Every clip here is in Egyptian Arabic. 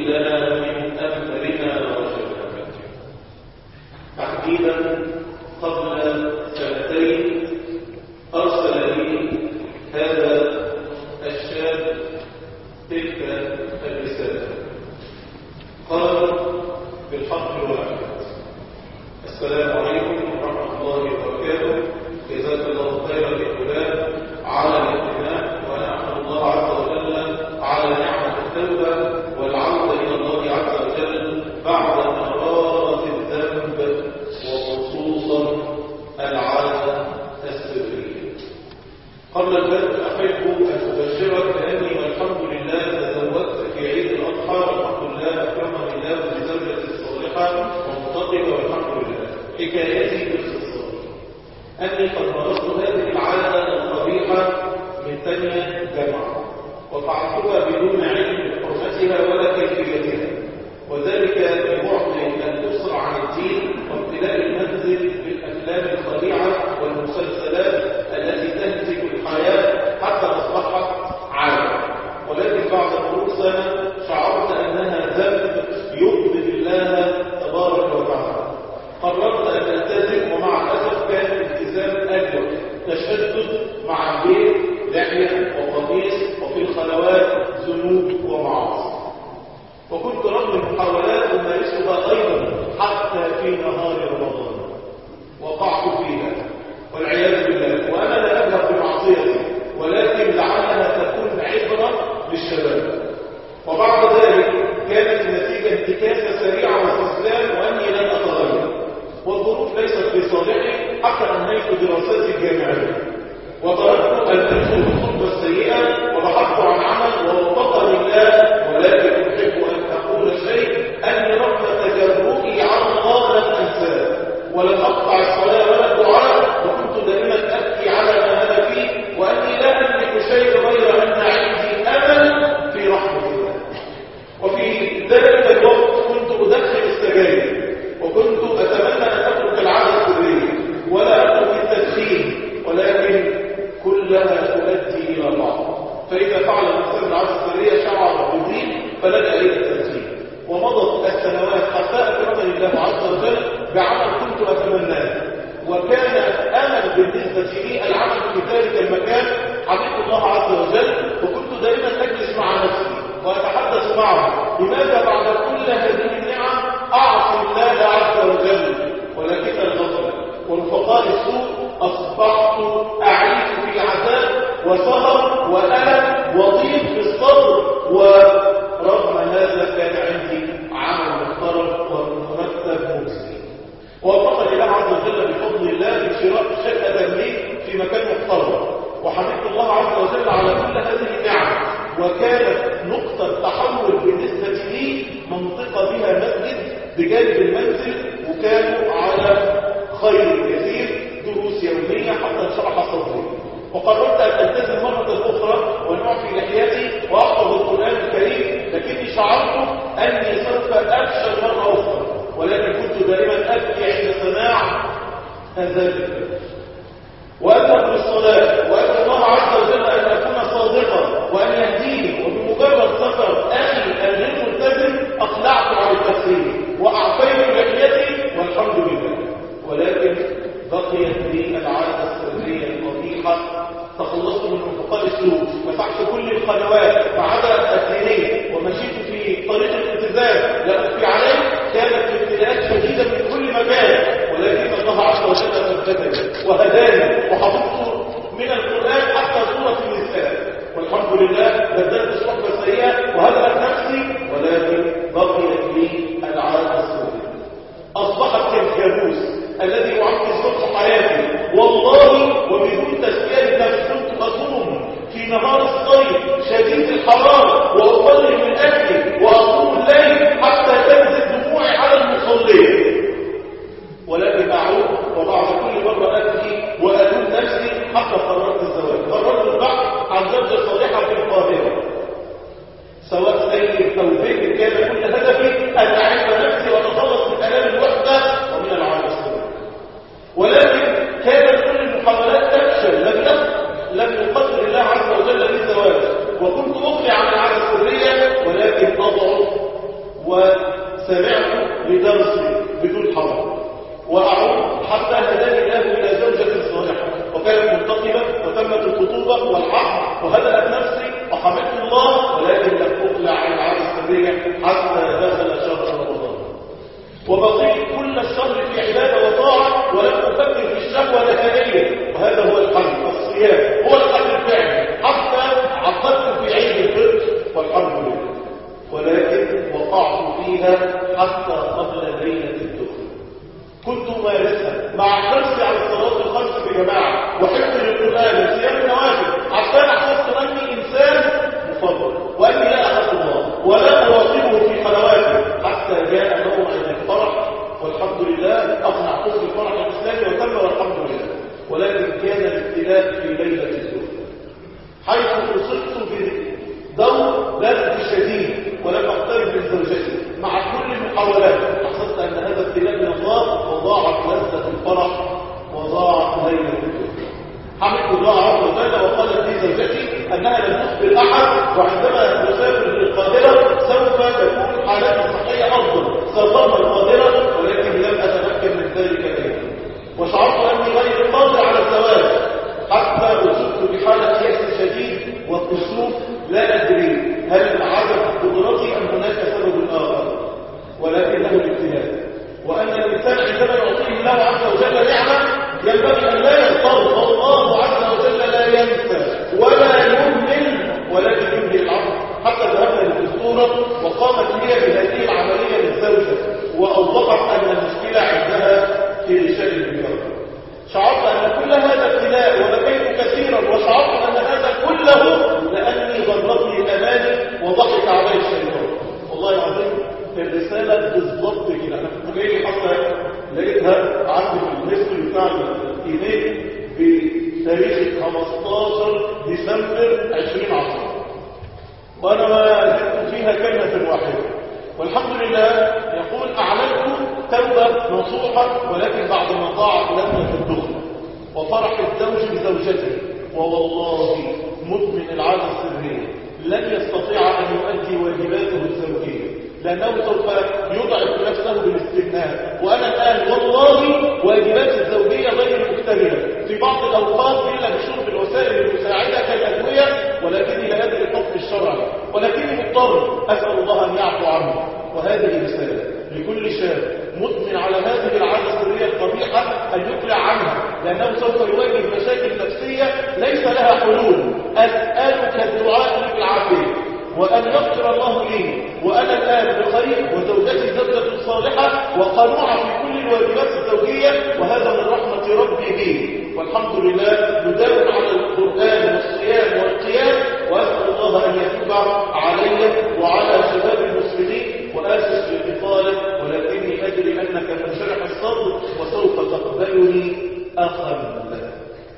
لنا من أمرنا رشدا تحديدا قبل سنتين أرسل لي هذا الشاب تلك الرسالة قال بالحق الواحد السلام عليكم ورحمة الله وبركاته جزاك الله خيرا لفلان على الاهتمام ونحمد الله عز وجل على نعمة التوبة والعودة إلى الله عز وجل بعد مرارة الذنب وخصوصا العادة السرية قبل البدء أحب أن أبشرك بأني والحمد لله تزوجت في عيد الأضحى والحمد لله أكرمني الله بزوجة صالحة ومنتقبة والحمد لله حكايتي باختصار أني قد مارست هذه العادة القبيحة من ثانية جامعة وفعلتها بدون علم بحرمتها ولا كيفيتها وذلك ببعد الأسر عن الدين وابتلاء المنزل بالأفلام الخليعة والمسلسلات التي تهتك الحياة حتى أصبحت عادة ولكن بعد مرور سنة شعرت أنها ذنب يغضب الله تبارك وتعالى قررت أن ألتزم ومع الأسف كان الالتزام أجود تشدد مع البيت لحية وقميص وفي الخلوات ذنوب ومعاصي وكنت رغم المحاولات أمارسها أيضا حتى في نهار رمضان وقعت فيها والعياذ بالله وأنا لا أذهب بمعصيتي ولكن لعلها تكون عبرة للشباب وبعد ذلك كانت النتيجة انتكاسة سريعة واستسلام وأني لن أتغير والظروف ليست في صالحي حتى أنهيت دراستي الجامعية وتركت أن أدخل الخطبة السيئة وبحثت عن عمل ووفقني الله ولكن أحب أن أقول شيء أني رغم تجرؤي على الله لم أنساه ولم أقطع الصلاة ولا الدعاء وكنت دائما أبكي على ما أنا فيه وأني لا أملك شيء غير أن عندي أمل في رحمة الله وفي ذلك الوقت كنت أدخل السجاير وكنت أتمنى أن أترك العادة السرية ولا أترك التدخين ولكن كلها تؤدي إلى بعض فإذا فعل الإنسان العادة السرية شعر بالضيق فلجأ إلى التدخين ومضت السنوات حتى أكرمني الله عز وجل بعمل كنت أتمناه وكان أمل بالنسبة لي العمل في ذلك المكان حبيب الله عز وجل وكنت دائما أجلس مع نفسي وأتحدث معه لماذا بعد كل هذه النعم أعصي الله عز وجل ولكن الغفلة ورفقاء السوء أصبحت أعيش في عذاب وسهر وألم وضيق في الصبر ورغم هذا كان عندي عمل محترم ومرتب مجزي ووفقني الله عز وجل بفضل الله بشراء شقة لي في مكان محترم وحمدت الله عز وجل على كل هذه النعم وكانت نقطة تحول بالنسبة لي منطقة بها مسجد بجانب المنزل وكانوا على خير كثير دروس يومية حتى انشرح صدري وقررت أن ألتزم مرة أخرى ونعفي لحياتي وأحفظ القرآن الكريم لكني شعرت أني سوف أفشل مرة أخرى ولكن كنت دائما أبكي عند سماع هذا الكلام وأذهب للصلاة وأدعو الله عز وجل أن أكون صادقا وأن يهديني وبمجرد سفر أخي الغير ملتزم أقلعت عن التفسير وأعطيت لحيتي والحمد لله ولكن بقيت لي العادة السرية القبيحة تخلصت من انتقال السلوك مسحت كل القنوات ما عدا الدينية ومشيت في طريق الالتزام لا أخفي عليه كانت ابتلاءات شديدة من كل مكان ولكن الله عز وجل ثبتني وهداني وحفظت من القرآن حتى سورة النساء والحمد لله بدلت الصحبة السيئة وهدأت نفسي ولكن بقيت لي العادة السرية أصبحت كالكابوس الذي يعطي صبح حياتي والله وبدون تسكير نفس كنت أصوم في نهار الصيف شديد الحرارة وأصلي من أجلي وأقوم الليل حتى تنزل دموعي على المصلين ولكن أعود وبعد كل مرة أبكي وألوم نفسي وأعود حتى هداني الله إلى زوجة صالحة وكانت منتقبة وتمت الخطوبة والعقد وهدأت نفسي وحمدت الله ولكن لم أقلع عن العادة السرية حتى دخل شهر رمضان وبقيت كل الشهر في عبادة وطاعة ولم أفكر في الشهوة نهائيا وهذا هو الحل الصيام هو الحل الفعلي حتى عقدت في عيد الفطر والحمد لله ولكن وقعت فيها حتى قبل ليلة الدخل كنت مارسها مع حرصي على الصلاة الخمس في جماعة وحفظ للقرآن وصيام النوافل حتى احسست أني إنسان مفضل وأني لا أخذ الله ولا أواطبه في خلواته حتى جاء موعد الفرح والحمد لله أقنع قصد الفرح الإسلامي وتم والحمد لله ولكن كان الابتلاء في ليلة الدخل حيث أصبت بدور لذ شديد ولم أقترب من زوجتي مع كل المحاولات حسست أن هذا ابتلاء من الله وضاعت لذة الفرح وضاعت ليلة الدخل حمدت الله عز وجل وقالت لي زوجتي أنها لم تخبر أحد وعندما نسافر للقاهرة سوف تكون حالتي الصحية أفضل سافرنا القاهرة ولكن لم أتمكن من ذلك اليوم وشعرت أني غير قادر على الزواج حتى أصبت بحالة يأس شديد والكسوف لا أدري هل عدم قدرتي أم هناك سبب آخر ولكنه الابتلاء وأن الإنسان عندما يعطيه الله عز وجل نعمة ينبغي أن لا يضطر فالله عز وجل لا ينسى ولا يهمل ولكن يهمل العبد حتى ذهبنا للدكتورة وقامت لي بهذه العملية للزوجة وأوضحت أن المشكلة عندها في غشاء المجرد شعرت أن كل هذا ابتلاء وبكيت كثيرا وشعرت أن هذا كله لأني ضربتني الأماني وضحك علي الشيطان والله العظيم الرسالة بالضبط كده أنا كنت جاي حتى لقيتها عندي في الميسج بتاع الإيميل بتاريخ 15 ديسمبر 2010 وأنا ما زدت فيها كلمة واحدة والحمد لله يقول أعلنت توبة نصوحة ولكن بعد ما ضاعت لما في الدخل وفرح الزوج بزوجته ووالله مدمن العادة السرية لن يستطيع أن يؤدي واجباته الزوجية لأنه سوف يضعف نفسه بالاستغناء وأنا الآن والله واجباتي الزوجية غير مكتملة في بعض الأوقات إلا بشرب الوسائل المساعدة كالأدوية ولكني لا أدري الحكم الشرعي ولكني مضطر أسأل الله أن يعفو عني وهذه رسالة لكل شاب مدمن على هذه العادة السرية القبيحة أن يقلع عنها لأنه سوف يواجه مشاكل نفسية ليس لها حلول أسألك الدعاء لي بالعافية وأن يغفر الله لي وأنا الآن بخير وزوجتي زوجة صالحة وقنوعة في كل الواجبات الزوجية وهذا من رحمة ربي بي والحمد لله نداوم على القرآن والصيام والقيام وأسأل الله أن يتوب علي وعلى شباب المسلمين وآسف لإطالة ولكني أدري أنك منشرح الصدر وسوف تقبلني أخا لك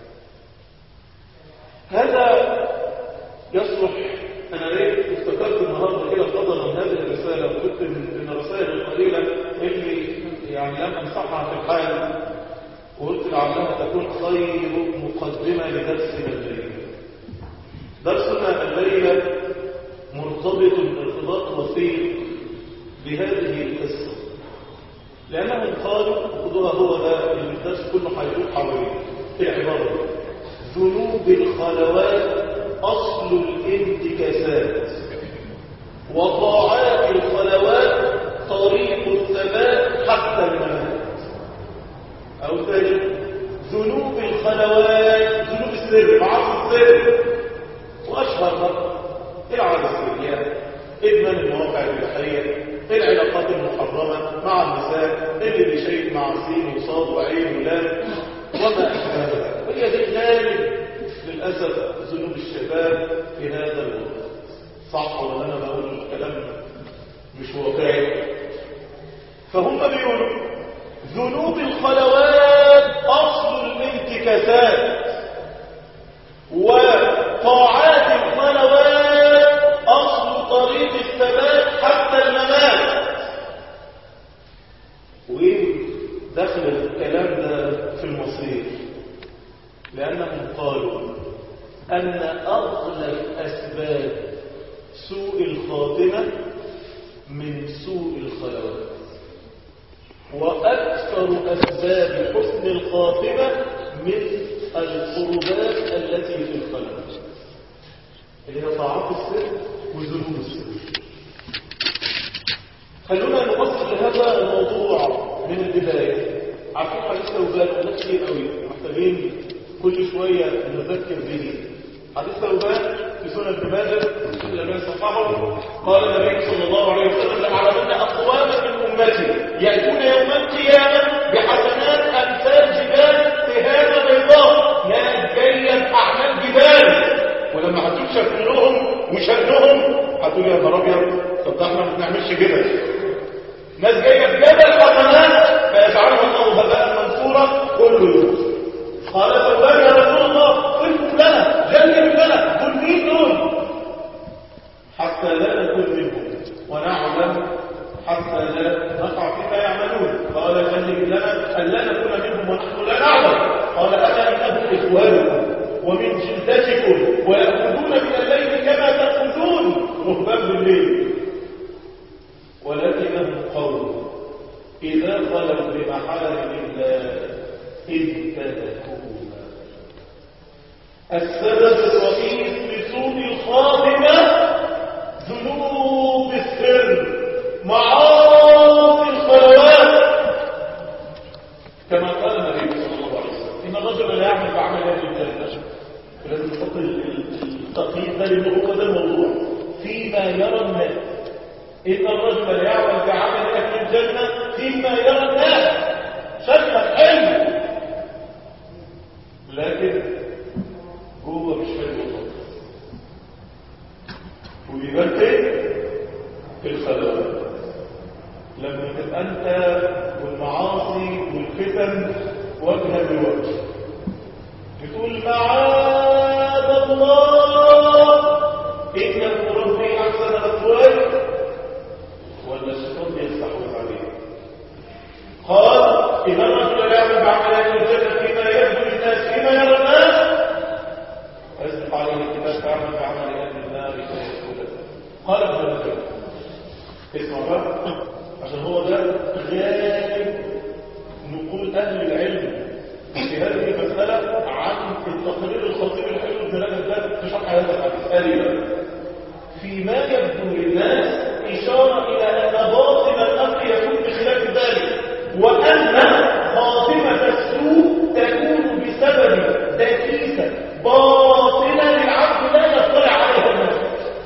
هذا يصلح أنا ليه افتكرت النهاردة كده فضلا من هذه الرسالة وكنت من الرسائل القليلة اللي يعني لم أمسحها في الحال وقلت لعلها تكون خير مقدمة لدرسنا الليلة درسنا الليلة مرتبط ارتباط وثيق بهذه القصة لأنهم قالوا خذوها هو ده اللي الدرس كله هيدور حواليه العبارة ذنوب الخلوات أصل الانتكاسات وطاعات الخلوات طريق الثبات حتى الممات أو ثالث ذنوب الخلوات ذنوب السر معاصي السر وأشهر العادة السرية إدمان المواقع الإباحية العلاقات المحرمة مع النساء اللي بشيء مع سين وصاد وعين ولام وما أشبه ذلك وهي دي غالب للأسف ذنوب الشباب في هذا الوقت صح ولا أنا بقول الكلام مش واقعي فهم بيقولوا ذنوب الخلوات أصل الانتكاسات وطاعات الخلوات أصل طريق الثبات حتى الممات وإيه دخل الكلام ده في المصير لأنهم قالوا أن أغلب أسباب سوء الخاتمة من سوء الخلوات وأكثر أسباب حسن الخاتمة من القربات التي في القلب اللي هي طاعات السر وذنوب السر خلونا نبص لهذا الموضوع من البداية عارفين حديث ثوبان ده كتير قوي محتاجين كل شوية نذكر به حديث ثوبان في سنة ابن ماجه لما صححه قال النبي صلى الله عليه وسلم لعلمن أقواما من أمتي يأتون يوم القيامة بحسنات أمثال جبال تهامة بيضاء ناس جاية بأعمال جبال ولما هتشوف شكلهم وشأنهم هتقول يا نهار ابيض طب ده احنا ما بنعملش كده ناس جايه بجبل حسنات فيجعلها الله هباء منصورا كله يوم قال ثوبان يا رسول الله قلت لنا جنب لنا قل مين دول حتى لا نكون منهم ونعلم حتى لا نقع فيما يعملون قال جنب لنا أن لا نكون منهم ونحن لا نعلم قال أنا إنهم إخوانكم ومن جلدتكم ويأخذون من الليل كما تأخذون رهبان بالليل ولكنهم قوم إذا خلوا بمحارم الله انتهكوها السبب الرئيس لسوء الخاتمة ذنوب السر معاصي الخلوات كما قال النبي صلى الله عليه وسلم إن الرجل لا يعمل بعمل أهل الجنة لازم نحط التقييد ده لأنه هو ده الموضوع فيما يرى الناس إن الرجل لا يعمل بعمل أهل الجنة فيما يرى الناس شكل حلو لكن جوه مش حلو خالص وبيبان ايه في الخلوات لما تبقى انت والمعاصي والفتن وجها بوجه بتقول معاذ الله انه ربي احسن مثواي ولا الشيطان بيستحوذ عليه قال ان الرجل لا يعمل بعمل اهل الجنه فيما يبدو للناس فيما يرى الناس فيسبق عليه الكتاب تعمل بعمل اهل النار فيدخلها قال ابن الجنه اسمع بقى عشان هو ده غالب نقول اهل العلم في هذه المسألة عن التقرير الخطير الحلو ابن رجب ده في شرح هذا الحديث قال فيما يبدو للناس إشارة إلى أن باطن الأمر يكون بخلاف ذلك وأن خاتمة السوء تكون بسبب دكيسة باطنة للعبد لا يطلع عليها الناس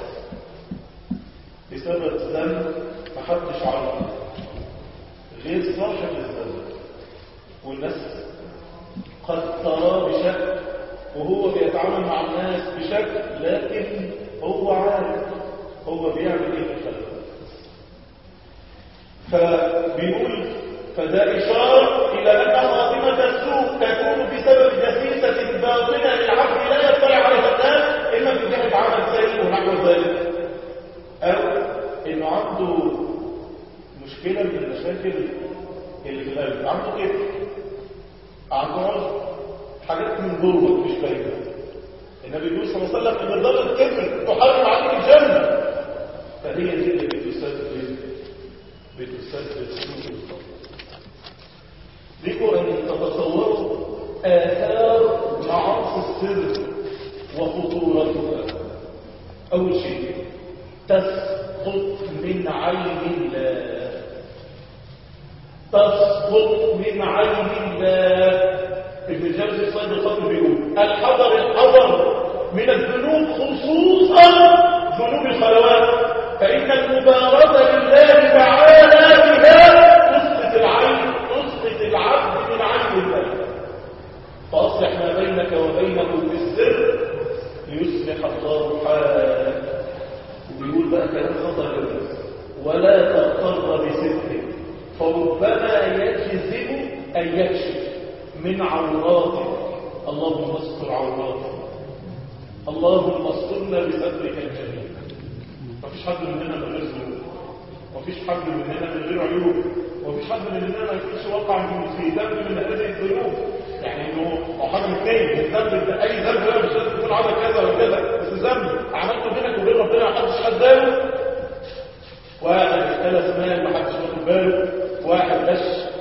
بسبب ذنب محدش عرفه غير صاحب الذنب والناس قد تراه بشكل وهو بيتعامل مع الناس بشكل لكن هو عارف هو بيعمل ايه في الخلق فبيقول فده إشارة إلى أن خاتمة السوء تكون بسبب دسيسة باطنة للعبد لا يطلع عليها الناس إما في جهة عمل سيء ونحو ذلك أو إنه عنده مشكلة من المشاكل اللي في القلب عنده كده عنده عرض حاجات من جوه مش باينه النبي يقول صلى الله عليه وسلم ان ضل الكبر تحرم عليك الجنه فهي دي اللي بتسبب بتسبب سوء الخطر لكم ان تتصوروا اثار معاصي السر وخطورتها اول شيء تسقط من عين الله تسقط من عين الله ابن جوزي الصيد الخطر بيقول الحذر الحذر من الذنوب خصوصا ذنوب الخلوات فإن المبارزة لله تعالى بها تسقط العين تسقط العبد من عين الله فأصلح ما بينك وبينه في السر ليصلح الله حالك وبيقول بقى كلام خطر ولا تغتر بستره فربما يجذب أن يكشف من عوراتك اللهم استر عوراتك اللهم استرنا بسترك الجميل مفيش حد مننا من غير ذنوب مفيش حد مننا من غير عيوب مفيش حد مننا ما يكونش وقع في ذنب من هذه الذنوب يعني انه او حاجه من اثنين الذنب ده اي ذنب لا مش لازم تكون عمل كذا ولا كذا بس ذنب عملته بينك وبين ربنا ما حدش خد باله واحد اختلف مال ما حدش واخد باله واحد غش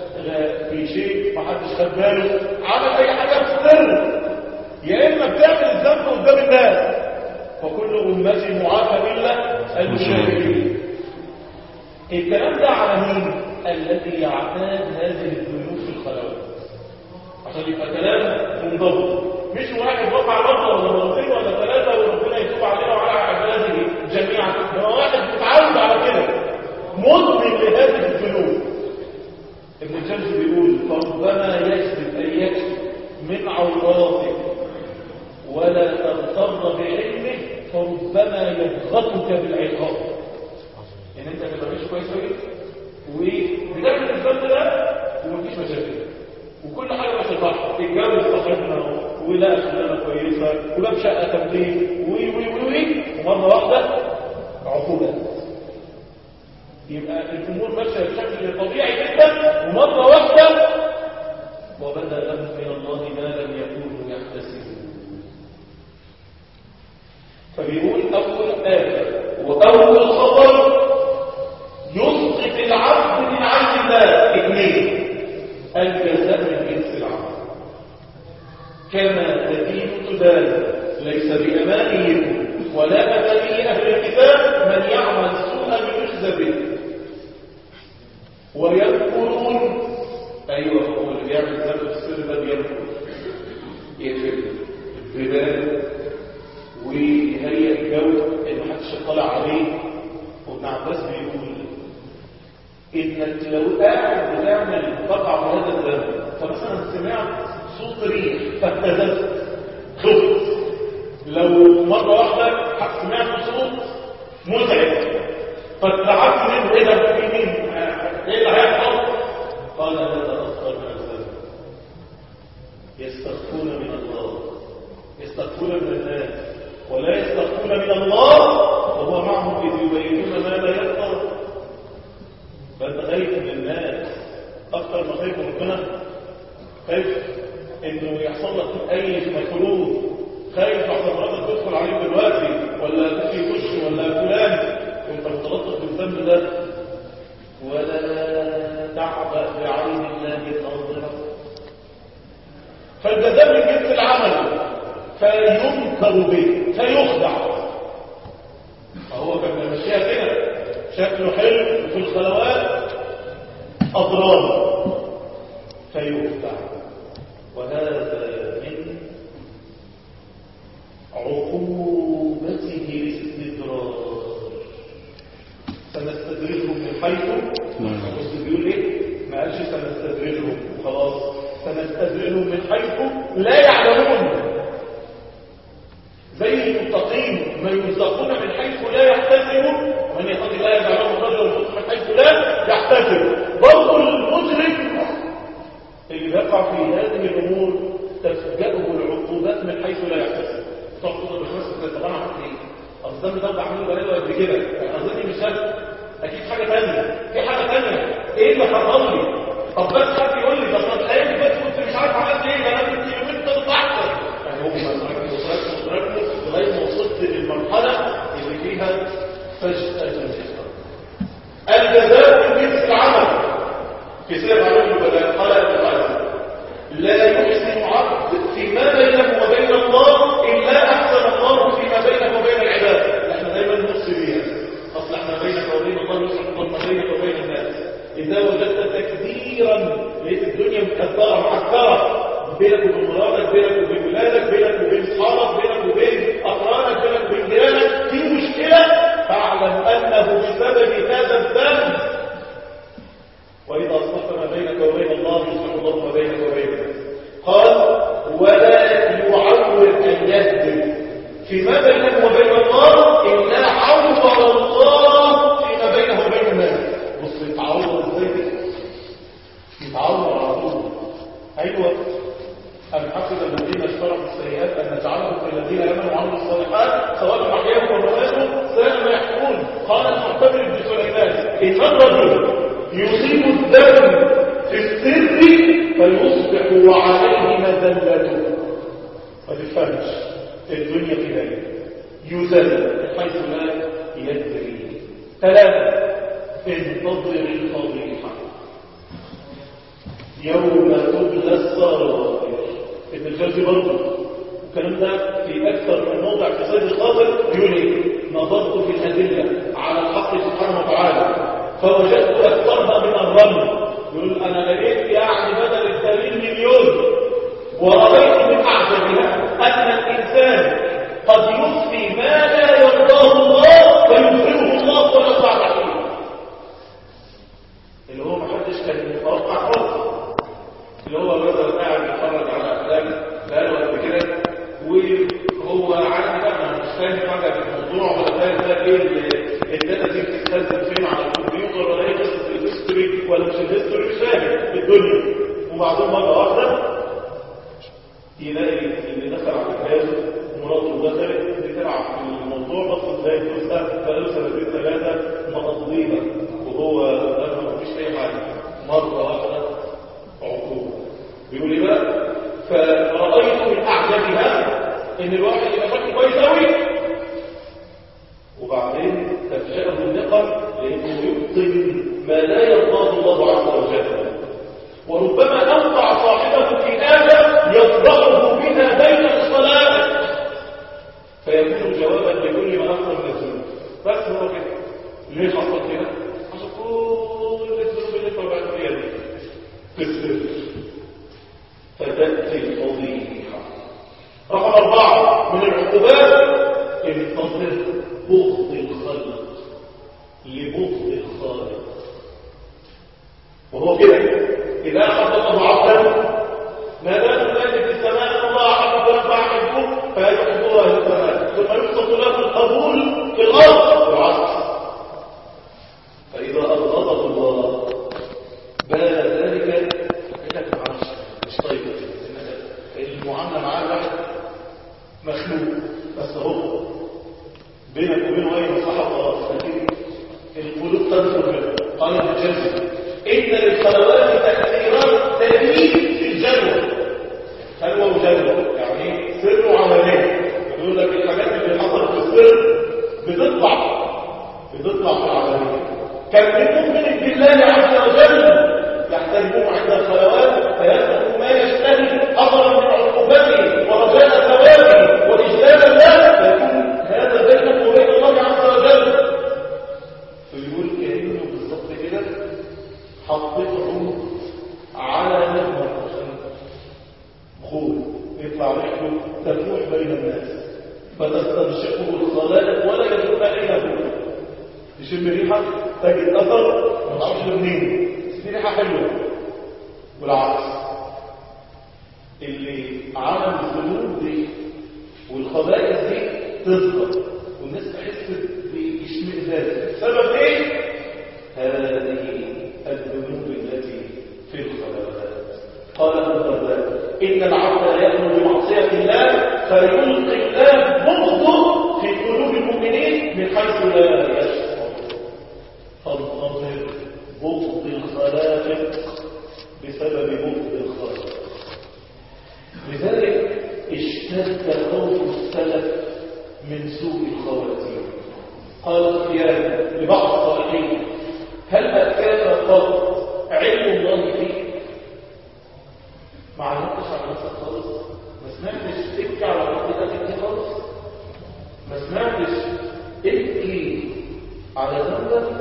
اي شيء محدش خد باله عمل اي حاجه في السر يا اما بتعمل الذنب قدام الناس وكل امتي معافى الا المشركين الكلام ده على مين الذي يعتاد هذه الذنوب في الخلوات عشان يبقى كلام منضبط مش واحد وقع مرة ولا مرتين ولا ثلاثة وربنا يتوب علينا وعلى عباده جميعا ده واحد متعود على كده مدمن لهذه الذنوب ابن الجوزي بيقول فربما يكذب أن يكذب من عوراتك ولا تغتر بعلمه فربما يضغطك بالعقاب ان انت تبقى مش كويس قوي وبتعمل الذنب ده ومفيش مشاكل وكل حاجه ماشيه صح تتجوز صاحبنا ولا شغلانه كويسه ولا شقه تمليك وي وي وي وي ومره واحده عقوبات يبقى الامور ماشيه بشكل طبيعي جدا ومره واحده وبدا لهم من الله ما لم يكونوا يحتسبون فبيقول اول ايه واول خبر يسقط العبد من عند الله اثنين الجزاء من جنس العمل كما تدين تدان ليس بأمانيكم ولا أماني أهل الكتاب من يعمل سوءا يجزى به ويذكرون أيوة هو اللي بيعمل ذنب السر ده بيذكر يقفل البلاد ويهيئ الجو اللي محدش يطلع عليه وابن عباس بيقول انك لو قاعد بتعمل تقع في هذا الذنب فمثلا سمعت صوت ريح فابتدت خفت لو مرة واحدة سمعت صوت مزعج فاتعبت منه ايه ده في مين ايه اللي هيحصل قال هذا اكثر من الذنب يستخفون من الله يستخفون من الناس ولا يستخفون من الله وهو معهم اذ يبينون ما لا يقدر فانت خايف من الناس اكثر ما خايف من ربنا خايف انه يحصل لك اي مكروه خايف عشان مراتك تدخل عليك دلوقتي ولا تخي يخش ولا فلان وانت متلطف بالذنب ده ولا تعبأ بعين الله ناظرة فالجزاء من جنس العمل فينكر به فيخدع فهو كان ماشيها كده شكله حلو في الخلوات أضرار فيخدع وهذا من عقوبته الاستدراج سنستدرجهم من حيث بص بيقول ايه ما قالش سنستدرجهم خلاص سنستدرجهم من حيث لا يعلمون زي المتقين ما يرزقون من حيث لا يحتسبون ومن يتقي الله يجعل له رجلا يرزقه من حيث لا يحتسب برضه المجرم اللي بيقع في هذه الامور تفجأه العقوبات من حيث لا يحتسب تقصد بالخمس طب انا عملت ايه؟ اصل الذنب ده بعمله بقاله قد كده يعني قصدي مش هذا اكيد حاجه ثانيه في حاجه ثانيه ايه اللي حصل لي؟ طب بس حد يقول لي طب ايه بس كنت مش عارف عملت ايه ده انا كنت يومين كده ضحكت يعني هم تركوا تركوا تركوا لغايه ما وصلت للمرحله اللي فيها فجاه الانتصار الجزاء من جنس العمل في سير علوم البلاء قال ابن حزم لا يحسن عبد فيما بينه وبين الله الا احسن الله فيما بينه وبين العباد احنا دايما نقصي بيها اصل احنا بينك وبين الله يحسن الله بينك وبين الناس اذا وجدت تكديرا لقيت الدنيا مكدره معكره بينك وبين مراتك بينك وبين ولادك بينك وبين اصحابك بينك وبين اقرانك بينك وبين جيرانك في مشكله فاعلم انه بسبب هذا الذنب وإذا أصلحت ما بينك وبين الله يصلح الله ما بينك وبين الناس قال ولا يعول أن يهدم فيما بينك وبين الله إلا عوض الله فيما بينه وبين الناس بص يتعوض ازاي كده يتعوض على طول أيوة أم حسب الذين اشتركوا السيئات أن نجعلهم كالذين آمنوا وعملوا الصالحات سواء محياهم ومماتهم ساء ما يحكمون قال المعتمر بن سليمان إن الرجل يصيب الدم في السر فيصبح وعليه مذلته ما تفهمش الدنيا كده يزل حيث لا يدري ثلاثة انتظر الفضيحة يوم تبلى السرائر ابن الجوزي برضه الكلام ده في اكثر من موضع في صيد الخاطر يقول ايه نظرت في الادله على الحق سبحانه وتعالى فوجدت اكثرها من الرمل يقول انا لقيت يعني بدل الدليل مليون ورأيت من أعجبها أن الإنسان قد يخفي ما لا يرضاه الله فيظهره الله ويصعد فيه اللي هو محدش كان يتوقع خالص اللي هو مثلا قاعد يتفرج على افلام بقاله قد كده وهو عادي بقى ما مش فاهم حاجه في الموضوع ولا فاهم ده ايه الداتا دي بتتخزن فين على الكمبيوتر ولا ايه قصه الهيستوري ولا مش الهيستوري مش فاهم الدنيا وبعدين مره واحده يلاقي اللي دخل على الجهاز ومراته دخلت بتلعب في الموضوع بس تلاقي فلوسها بقاله سنتين ثلاثه مقضيها وهو قال ما فيش اي حاجه مره واحده عقوبه بيقول ايه بقى فرأيت من أعجبها إن الواحد يبقى شكله كويس أوي وبعدين تفجأه النقم لأنه يبطل ما لا يرضاه الله عز وجل وربما أوقع صاحبه في آية يفضحه بها بين الصلاة فيكون جوابا لكل ما أخطر من الذنوب بس هو كده ليه حصل كده؟ عشان كل الذنوب اللي طلعت فيها دي في السر فتأتي الفضيحة رقم أربعة من العقوبات انتظر بغض الخلق لبغض الخالق وهو كده إذا أحب الله عبدا ما دام ذلك في السماء أن الله أحب فلما أحبه فيحب الله في السماء ثم يبسط له القبول في الأرض والعكس فإذا أبغضه الله بان ذلك إنك معاش مش طيب المعاملة معاه واحد مخلوق بس هو بينك وبينه أي مصلحة وخلاص لكن القلوب تدخل منه قال ابن جزي إن للخلوات تأثيرات تأثير في الجنوة خلوة وجنوة يعني سر وعملية يقول لك الحاجات اللي حصلت في السر بتطلع بتطلع في العملية كان من مؤمن بالله عز وجل يحترمون عند الخلوات فيأخذ ما يشتهي حضرا من عقوبته ورجاء ثوابه وإجلالا له فيكون هذا بينك وبين الله عز وجل فيقول كأنه بالظبط كده حطيته على نهر خول يطلع ريحته تفوح بين الناس فتستنشقه الخلائق ولا يجدون الا هو تشم ريحه تجد اثر ما تعرفش منين بس دي ريحه حلوه والعكس اللي عمل الذنوب دي والخبائث دي تظهر والناس تحس باشمئزاز سبب ايه هذه الذنوب التي في الخلوات قال ابن الدرداء ان العبد يامر بمعصيه الله فيلقي الله بغضه في قلوب المؤمنين من حيث لا يشعر فانتظر بغض الخلائق بسبب بغض الخالق لذلك اشتد خوف السلف من سوء الخواتيم قال سفيان لبعض الصالحين هل أتاك قط علم الله فيك ما علمتش على نفسك خالص ما سمعتش تبكي على ربنا تبكي خالص ما سمعتش ابكي على ذنبك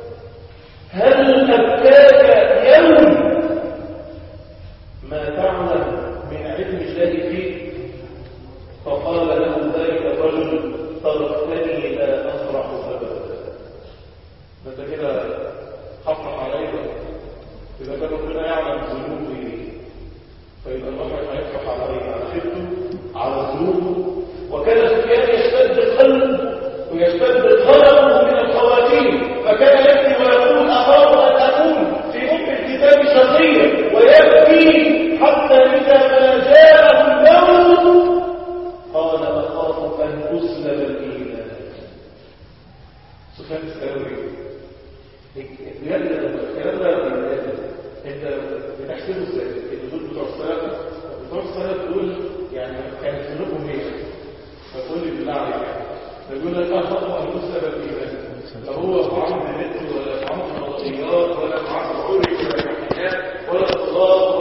هل أبكاك يوم ما تعلم من علم الله فيك فقال له ذلك الرجل تركتني لا أفرح أبدا انت كده حفرح عليك إذا كان ربنا يعلم ذنوبي فيبقى الواحد هيفرح عليه على خيبته على ذنوبه وكان سفيان يشتد القلب ويشتد قلبه من الخواتيم فكان يبكي ويقول أخاف أن أكون في أم الكتاب شقيا ويبكي حتى إذا ما جاءه الموت قال أخاف أن أسلب الإيمان سفيان الثوري بجد الكلام ده انت بتحسبه ازاي؟ الدول بتوع السلف بتوع السلف دول يعني كانت ذنوبهم ايه؟ فتقول لي بالله عليك يقول لك اخاف ان اسلب الايمان لا هو في عمد نت ولا في عمد مطيات ولا في عمد عري ولا في ولا اطلاق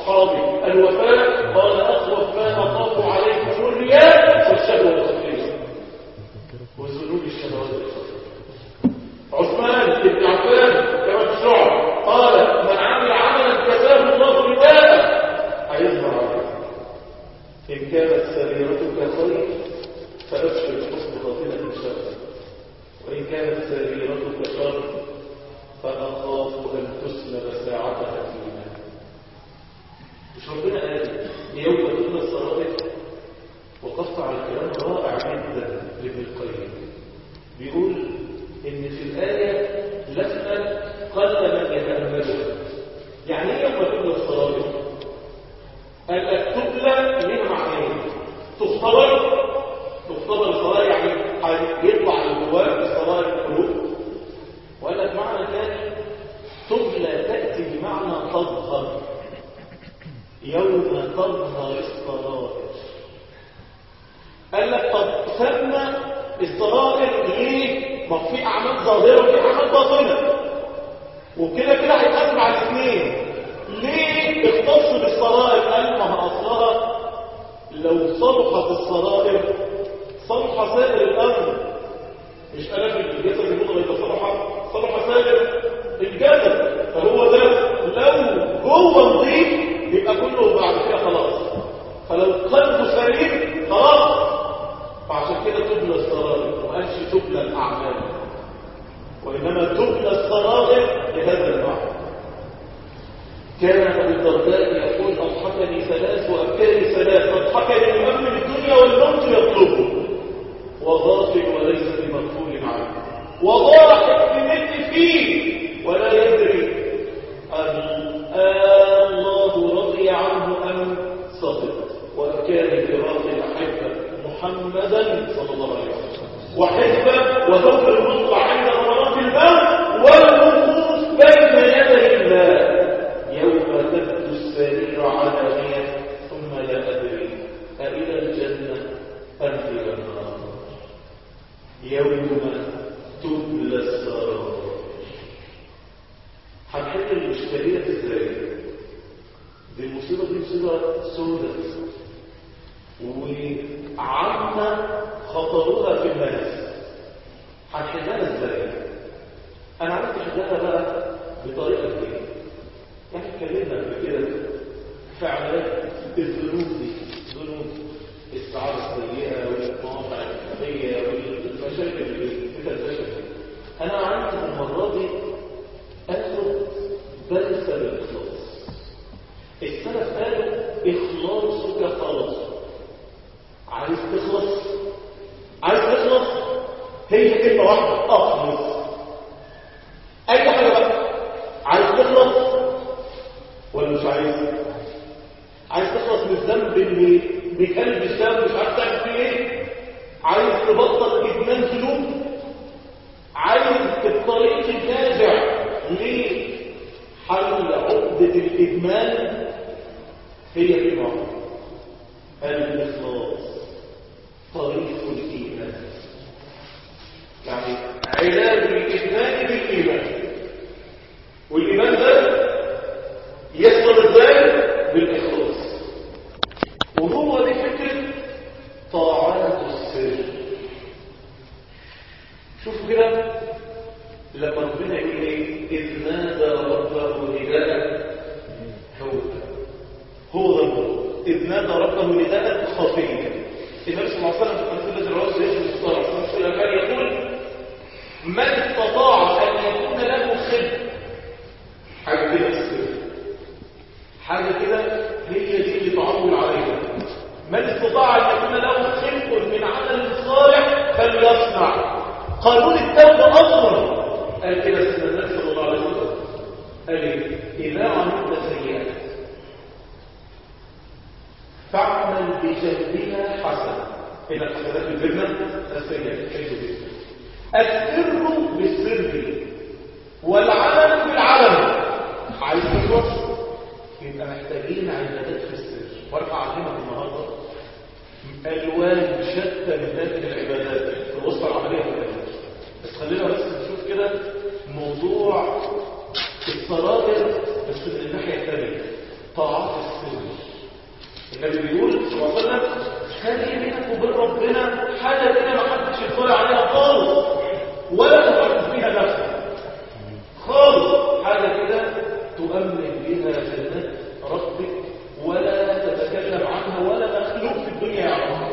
أصحابي الوفاء قال أخوف ما نخاف عليكم الرياء والشهوة الخفية وذنوب الشهوات الخفية عثمان بن عفان كما في الشعر قال من عمل عملا كساه الله رداء هيظهر عليه إن كانت سريرتك خير فأبشر حسن خاطرة إن شاء الله وإن كانت سريرتك شر فأخاف أن تسلب ساعتها فينا مش ربنا قال يوم تبنى السرائر وقفت على كلام رائع جدا لابن القيم بيقول ان في الآية لفنا قل من يتأملها يعني ايه يوم تبنى السرائر قال لك تبلى ليه معنيين تختبر تختبر السرائر يعني يطلع اللي جواك السرائر القلوب وقال لك معنى ثاني تبلى تأتي بمعنى تظهر يوم تظهر السرائر قال لك طب سمى السرائر ليه؟ ما في اعمال ظاهره وفي اعمال باطنه وكده كده هيتقسم على الاثنين ليه اختص بالسرائر قال ما هو اصلها لو صلحت السرائر صلح سائر الامر مش قال في الجسد المضغه اذا صلح صلح سائر الجسد فهو ده لو جوه نظيف يبقى كله بعد كده خلاص فلو قلبه سليم خلاص فعشان كده تبلى السرائر ما قالش تبلى الاعمال وانما تبلى السرائر لهذا المعنى كان ابو الدرداء يقول اضحكني ثلاث وابكاني ثلاث اضحكني بامر الدنيا والموت يطلبه وغافل وليس بمغفول عنه وضاحك بمثل فيه ولا يدري الله رضي عنه ام سقط وكان براضي الاحبه محمدا صلى الله عليه وسلم وحزبا وذكر المطلع عند غمرات الماء والوقوف بين يدي الله يوم تبدو السرير علانية ثم لا أدري أإلى الجنة أم إلى النار يوم تبلى السرار هنحل الإشكالية ازاي؟ دي المصيبة دي مصيبة سوداء وعامة خطرها في الناس هنحلها ازاي؟ أنا عرفت أحلها بقى بطريقة جديدة يعني اتكلمنا قبل كده في عمليات الذنوب دي ذنوب السعادة السيئة والمواقع الإسلامية والمشاكل اللي بتنتشر أنا عندي المرة دي أخذ بلسة الإخلاص السلف قالوا إخلاصك خلاص عايز تخلص عايز تخلص هي كلمة واحدة أخلص أي حاجة بقى عايز تخلص ولا مش عايز عايز تخلص من الذنب اللي بكلب الشام مش عارف تعمل فيه ايه عايز تبطل ادمان ذنوب عايز الطريق الناجع لحل عقدة الادمان هي كلمة الاخلاص طريق الايمان يعني علاج الادمان بالايمان والايمان ده يحصل ازاي بالاخلاص وهو دي فكره طاعات السر شوفوا كده لما ربنا يقول ايه اذ نادى ربه نداء هو هو ده الموضوع اذ نادى ربه نداء خفيا النبي صلى الله عليه وسلم في قصيده العرس يجب الصلاه كان يقول من استطاع ان يكون له خدمه حاجه كده السر حاجة كده هي دي اللي تعول عليها من استطاع أن يكون له خلق من عمل صالح فليصنع قانون التوبة أصلا قال كده سيدنا النبي صلى الله عليه وسلم قال إيه؟ إذا عملت سيئات فاعمل بجنبها حسنة إذا الحسنات الجنة السيئات كيف السر بالسر والعلم بالعلم عايز تخلص يبقى محتاجين عبادات في السر وارفع علينا النهارده الوان شتى من هذه العبادات في الوسط العمليه في العلاج بس خلينا بس نشوف كده موضوع السرائر بس من الناحيه الثانيه طاعات السر النبي بيقول صلى الله عليه وسلم خلي بينك وبين ربنا حاجه كده ما حدش يطلع عليها خالص ولا تفكر فيها نفسك خالص حاجه كده تؤمن بها جنات ربك ولا تتكلم عنها ولا مخلوق في الدنيا يعرفها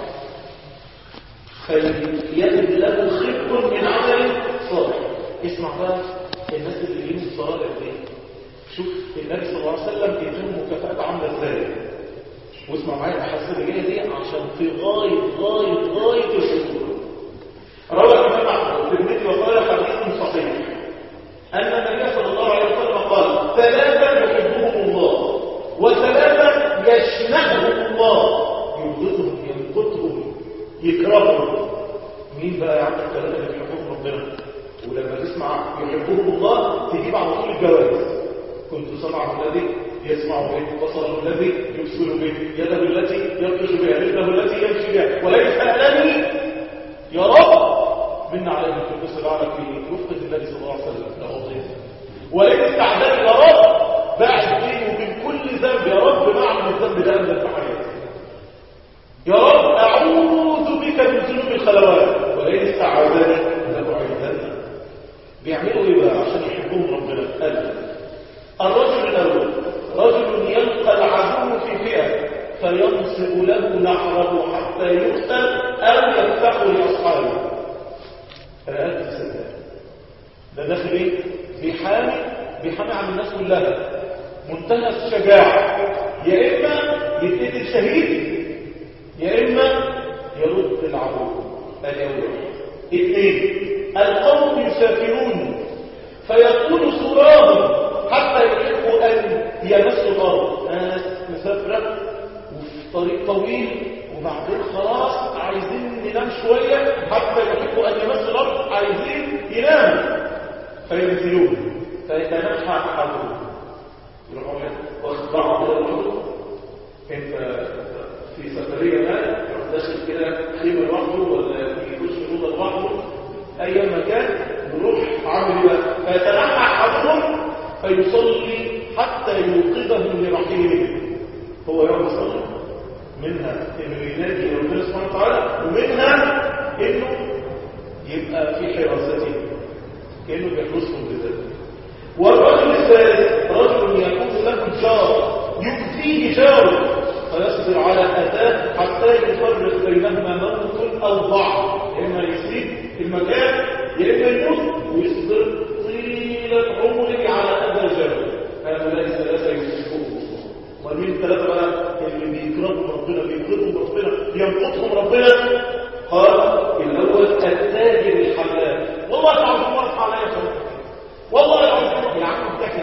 فليجد له خب من عمل صالح اسمع بقى الناس اللي ليهم صالح دي شوف النبي صلى الله عليه وسلم بيديهم مكافآت عامله ازاي واسمع معايا الاحاديث اللي جايه دي عشان في غايه غايه غايه الخطوره روى الامام احمد والترمذي وقال حديث صحيح ان النبي صلى الله عليه وسلم قال ثلاثه يحبهم الله وثلاثه يشنعهم الله يبغضهم ينقضهم يكرههم مين بقى يا عم الثلاثه اللي بيحبهم ربنا ولما تسمع يحبهم الله تجيب على طول الجواز كنت سمعه الذي يسمع به بصره الذي يبصر به يده التي يبطش بها رجله التي يمشي بها وليس ألمي يا رب من عليه في القدس الأعلى في رفقة النبي صلى الله عليه وسلم لأعطيه ولئن استعداد يا رب باعد بيني وبين كل ذنب يا رب ما اعمل الذنب ده أبدا في حياتي يا رب أعوذ بك من ذنوب الخلوات ولئن استعاذني لأعيذني بيعملوا ايه بقى عشان يحبهم ربنا قال الرجل الأول رجل يلقى العدو في فئة فينصب له نحره حتى يقتل أو يفتح لأصحابه رأيت السلام ده داخل ايه؟ بيحامي بيحامي عن الناس كلها منتهى الشجاعة يا إما يتقتل شهيد يا إما يرد العدو الأول اثنين القوم يسافرون فيكون صراهم حتى يحبوا أن يمسوا الأرض ناس مسافرة وفي طريق طويل وبعدين خلاص عايزين ننام شوية حتى يحبوا أن يمسوا الأرض عايزين يناموا فينزلون فيتنحى أحدهم يروحوا واخد بعض كده الرجل انت في سفرية ما داخل كده خيمة لوحده ولا يخش أوضة لوحده أي مكان نروح عامل ايه فيتنحى أحدهم فيصلي حتى يوقظه لرحيله هو يوم يصلي منها انه ينادي ربنا سبحانه وتعالى ومنها انه يبقى في حراسته كانه بيحرسهم بذلك والرجل الثالث رجل يكون له جار يؤذيه جاره فيصبر على أداء حتى يفرق بينهما موت أو ضعف يا إما يسيب المكان يا إما يموت ويصبر طيلة عمره على أذى جاره هؤلاء الثلاثة يمسكوه ومن ثلاثة بقى اللي بيكرموا ربنا بيكرموا ربنا بينقضهم ربنا قال الأول التاجر الحلال والله العظيم الله عليا خلقك والله العظيم يا عم بتاكل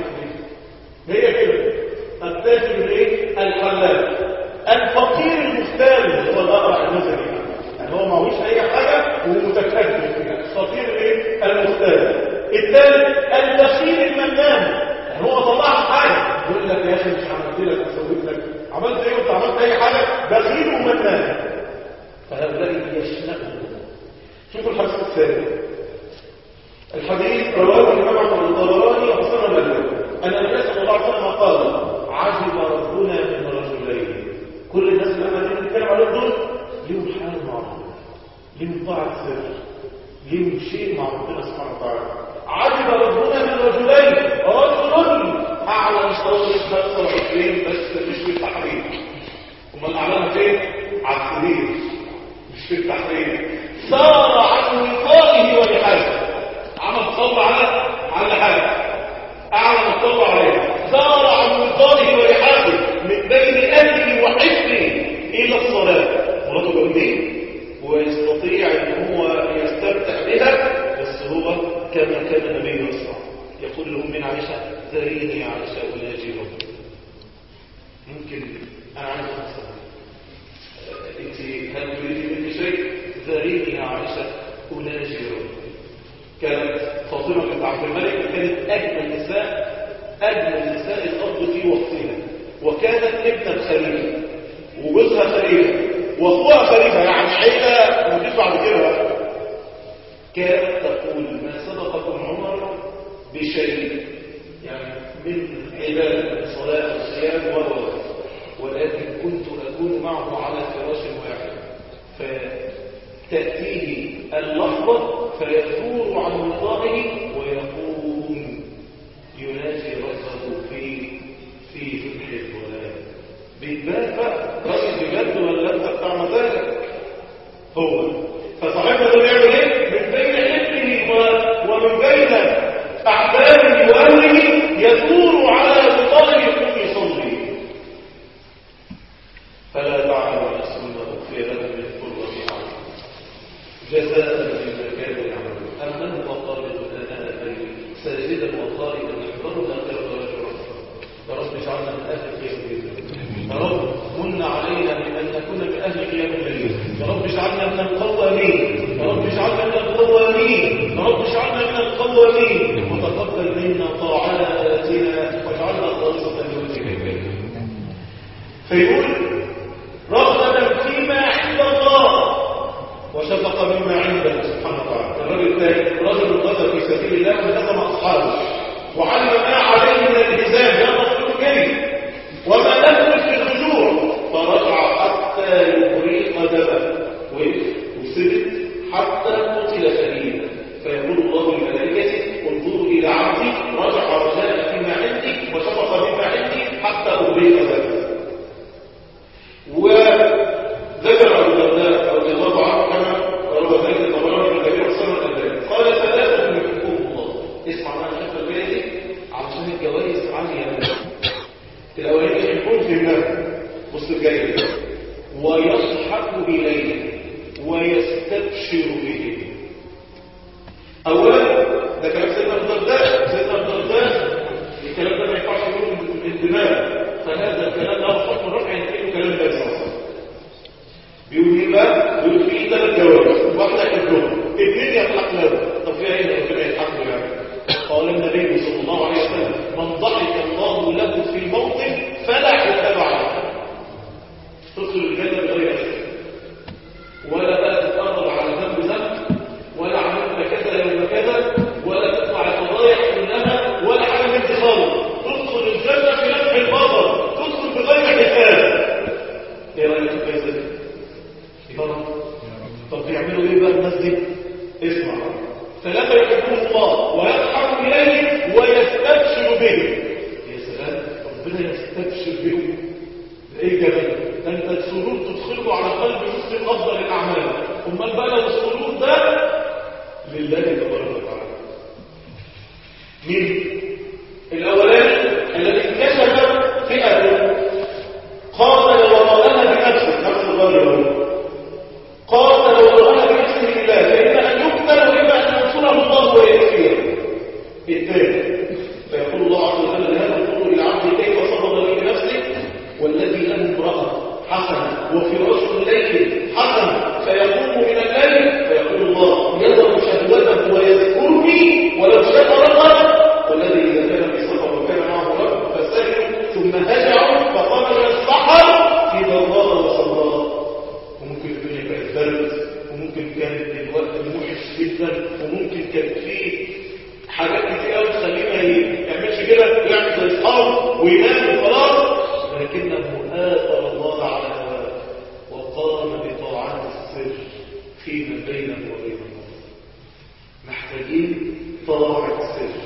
هي كده التاجر الايه الحلال الفقير المستالم هو الأقرع المثلي يعني هو معهوش أي حاجة ومتكبر فيها فقير ايه المستالم الثالث البخيل المنان يعني هو طلعش حاجة يقول لك يا أخي مش عملت لك وسويت لك عملت ايه وانت عملت أي حاجة بخيل ومنان فهؤلاء يشنقون شوفوا الحديث الثاني الحديث رواه الإمام عبد الطبراني وحسن مالك أن النبي صلى الله عليه وسلم قال عجب ربنا من رجلين كل الناس اللي احنا بنتكلم عليهم دول ليهم حال مع ربنا ليهم طاعة سر ليهم شيء مع ربنا سبحانه وتعالى عجب ربنا من رجلين رجل أعلن صوت 25 بس مش في التحريم امال أعلنها فين؟ على السرير مش في التحريم صار عن وقائه ولحاجه عمل صلى على على حاجه أعلن الصلى عليه صار عن وقائه ولحاجه من بين أهله وحفظه إلى الصلاة مراته جنبيه ويستطيع ان هو يستمتع بها بس هو كما كان النبي يصنع يقول لهم من عائشة ذريني يا عائشة أناجي ربي ممكن أنا عايز أحسن أنت هل تريد مني شيء ذريني يا عائشة أناجي ربي كانت فاطمة بنت عبد الملك كانت أجمل نساء أجمل نساء الأرض في وقتها وكانت ابنة خليفة وجوزها خليفة واخوها خليفة يعني عيلة مفيش بعد كده بقى كانت تقول ما سبقكم عمر بشيء يعني من عبادة صلاة وصيام و ولكن كنت أكون معه على فراش واحد فتأتيه اللحظة فيثور عن وطائه ويقوم يناجي ربه في في فتح الظلام بيتبافع راجل بجد ولا انت بتاع مزاجك هو فصاحبنا ده بيعمل ايه من بين حبه و- ومن بين احبابه واهله يثور على وطائه يقوم يصلي فلا تعلم نفس ما اخفي لها من قرة عين جزاء بما كانوا يعملون أمن وقالد أنا الليل ساجدا وقائدا نحضرنا خير رجل يا رب اجعلنا من أهل قيام الليل يا رب من علينا بأن نكون من أهل قيام الليل يا رب اجعلنا من القوامين يا رب اجعلنا من القوامين يا رب اجعلنا من القوامين وتقبل منا طاعاتنا واجعلنا خالصة لوجهك فيقول رغبة فيما عند الله وشفق مما عنده سبحانه وتعالى الرجل الثاني رجل غزا في سبيل الله وهزم اصحابه وعلم ما عليه من الالتزام لا مطلوب جري وما له في الرجوع فرجع حتى يبريق دمه وسبت حتى قتل شهيدا فيقول الله للملائكه انظروا الى عبدي رجع رجاء فيما عندي وشفق مما عندي حتى ابريق دمه وذكر ابو الدرداء رضي الله عنه كما روى ذلك الطبراني من كبير سنه الالباني قال ثلاثه يحبهم الله اسمع معنا الحته الجايه دي علشان الجوائز عاليه أوي. الاولين يحبون في الله بص الجاي ده. ويضحك اليه ويستبشر به اولا ده كلام سيدنا ابو الدرداء سيدنا ابو الدرداء الكلام ده ما ينفعش يقوله من الدماغ فهذا الكلام له حكم رفع ينتهي كلام النبي صلى الله عليه وسلم بيقول ايه بقى بيقول في ثلاث جوائز واحده يحبهم اثنين يضحك له طب فيها ايه ربنا يضحك له يعني قال النبي صلى الله عليه وسلم من ضحك الله له في موطن فلا حساب عليه تدخل الجنه بغير حساب ولا بقى تتقرب على ذنب ذنب ولا عملت كذا يوم كذا ولا تطلع الفضايح كلها ولا حاجه من دي خالص تدخل الجنه في لمح البصر تدخل بغير حساب ايه رايك في الجائزه دي؟ يلا. طب بيعملوا ايه بقى الناس دي؟ اسمع ثلاثه يحبون الله ويضحك اليه ويستبشر به يا سلام ربنا يستبشر بهم ايه جمال ده انت السرور تدخله على قلب مسلم افضل الاعمال امال بقى لو السرور ده لله تبارك وتعالى مين الاولاني الذي انكشف فئه قاتل وراءها بنفسه نفس الرجل قاتل وراءها بنفسه لله فإما أن يقتل وإما أن ينصره الله ويكفيه الثاني فيقول الله عز وجل لهذا القول إلى عبده كيف صبر لي بنفسه والذي له امرأة حسنة وفراش الليل حسن فيقوم من الليل فيقول الله يذر شهوته ويذكرني ولو شاء رضا والذي إذا كان في سفر وكان معه رب فسجد ثم هجعوا فقام من السحر في ضوضاء وصداء وممكن الدنيا كانت برد وممكن كانت الوقت موحش جدا وممكن كانت فيه حاجات كتير قوي تخليه ما يعملش كده يعمل زي اصحابه وينام وخلاص لكنه آثر الله على هواه وقام بطاعات السر فيما بينه وبين الله محتاجين طاعة السر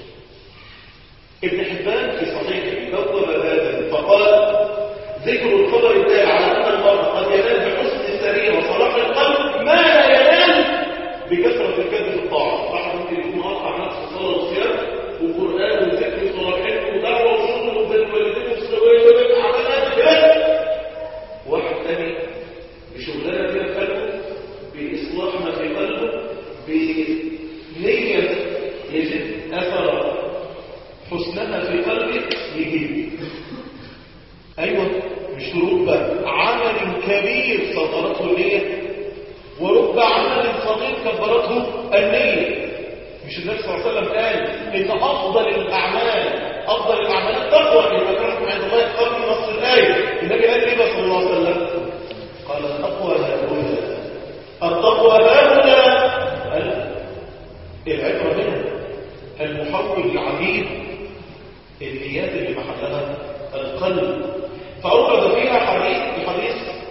ابن حبان في صحيحه بوب هذا فقال ذكر الخبر التالي على ان المرء قد ينال بحسن السرير وصلاح القلب ما لا ينال بكثره الكذب في الطاعه واحد ممكن يكون قاطع نفسه صلاه وصيام وقران وذكر وصلاحين ودعوه وشغل وبين الوالدين وسويه وبين عملات كده واحد تاني بشغلانه كده في قلبه باصلاح ما في قلبه بنيه يجد اثر حسنها في قلبه يجيب ايوه مش رب عمل كبير صدرته النيه ورب عمل صغير كبرته النيه مش النبي صلى الله عليه وسلم قال ان افضل الاعمال افضل الاعمال التقوى ان اكرمكم عند الله قبل نص الايه النبي قال ايه صلى الله عليه وسلم قال التقوى ها هنا التقوى ها هنا قال العبره هنا المحول العجيب النيات اللي محلها القلب فأورد فيها حديث الحديث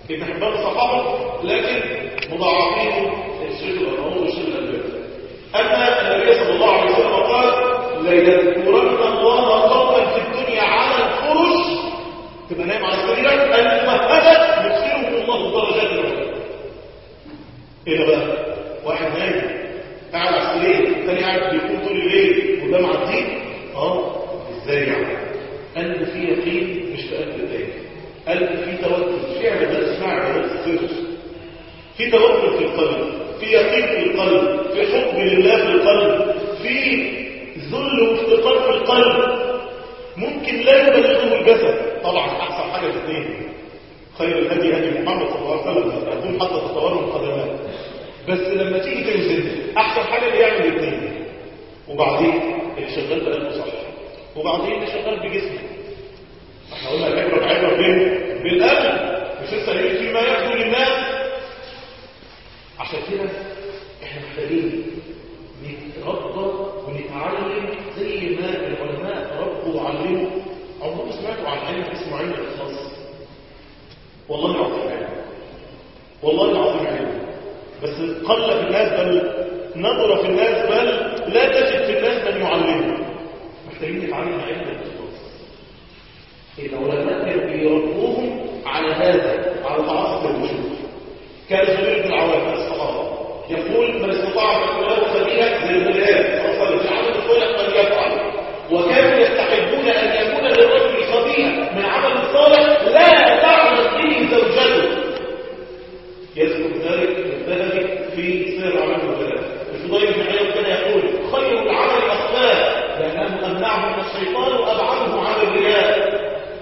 ابن حبان صحابه لكن مضاعفين الشيخ الأرناؤوط والشيخ الألباني أما النبي صلى الله عليه وسلم قال ليذكرن الله قوما في الدنيا على الفرش تبقى نايم على سريرك الممهدة يدخلهم الله درجات العلى ايه ده بقى واحد نايم قاعد على السرير الثاني قاعد بيكون طول الليل وده معديه اه ازاي يعني قلب فيه يقين مش في قلب التاني قلب فيه توكل في عبادات اسمها عبادات السر في توكل في القلب في يقين في القلب في حب لله في القلب في ذل وافتقار في القلب ممكن لا يبلغه الجسد طبعا احسن حاجه الاثنين خير الهدي هدي محمد صلى الله عليه وسلم يقول حتى تتورم القدمات بس لما تيجي توزن احسن حاجه اللي يعمل الاثنين وبعدين اللي شغال بقلبه صح وبعدين اللي شغال بجسمه احنا قلنا العبره بعبره فين بالقلب مش لسه قايلين فيما يبدو للناس عشان كده احنا محتاجين نتربى ونتعلم زي ما العلماء ربوا وعلموا عمركم سمعتوا عن علم اسمه علم الاخلاص والله العظيم علم والله العظيم علم بس قل في الناس بل نظر في الناس بل لا تجد في الناس من يعلمه محتاجين نتعلم علم الاخلاص العلماء كانوا بيربوهم على هذا على تعاطف الوجود كان زبير بن العوام الصحابه يقول من استطاع ان يكون له خليفه زي البلاد صلى الله عليه وسلم عمل الصالح فليفعل وكانوا يستحبون ان يكون للرجل خليفه من عمل الصالح لا تعمل به زوجته يذكر ذلك الذهبي في سير عمل البلاد الفضيل بن عياض كان يقول خير العمل الاخلاق لانه امنعه من الشيطان وابعده عن الرياء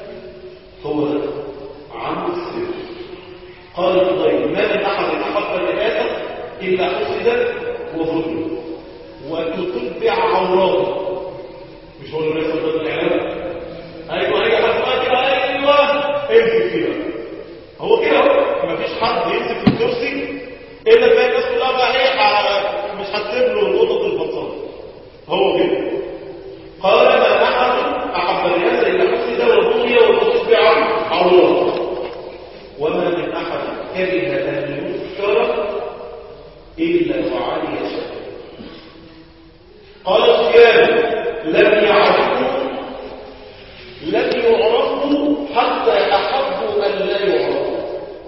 هو عمل السر قال الفضيل ما من احد احب الرئاسه الا حسد وظلم وتتبع عوراته مش هو اللي بيحصل ده الاعلام ايوه هي حسبها كده ايوه امسك كده هو كده هو مفيش حد يمسك في الكرسي الا تلاقي الناس كلها بقى ايه مش هتسيب له القطط البطاطا هو كده قال ما احد احب الرئاسه الا حسد وظلم وتتبع عوراته وما من احد كره ان يذكر إلا وعلي شأن قال سفيان لم يعرفوا لم يعرفوا حتى أحبوا أن لا يعرفوا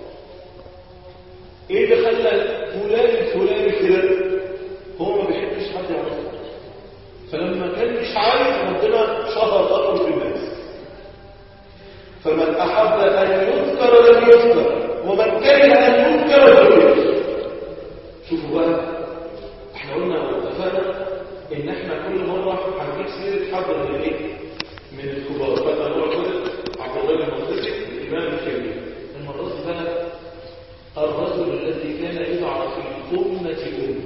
إيه اللي خلى فلان الفلاني كده هو ما بيحبش حد يعرفه فلما كان مش عايز ربنا شهر أمره في الناس فمن أحب أن يذكر لم يذكر ومن كره أن يذكر لم يذكر شوفوا بقى احنا قلنا واتفقنا ان احنا كل مرة هنجيب سيرة حد من الايه من الكبار فانا مرة كده عبد الله المقدسي الامام الكبير المرة دي بقى الرجل الذي كان يدعى في الأمة أمة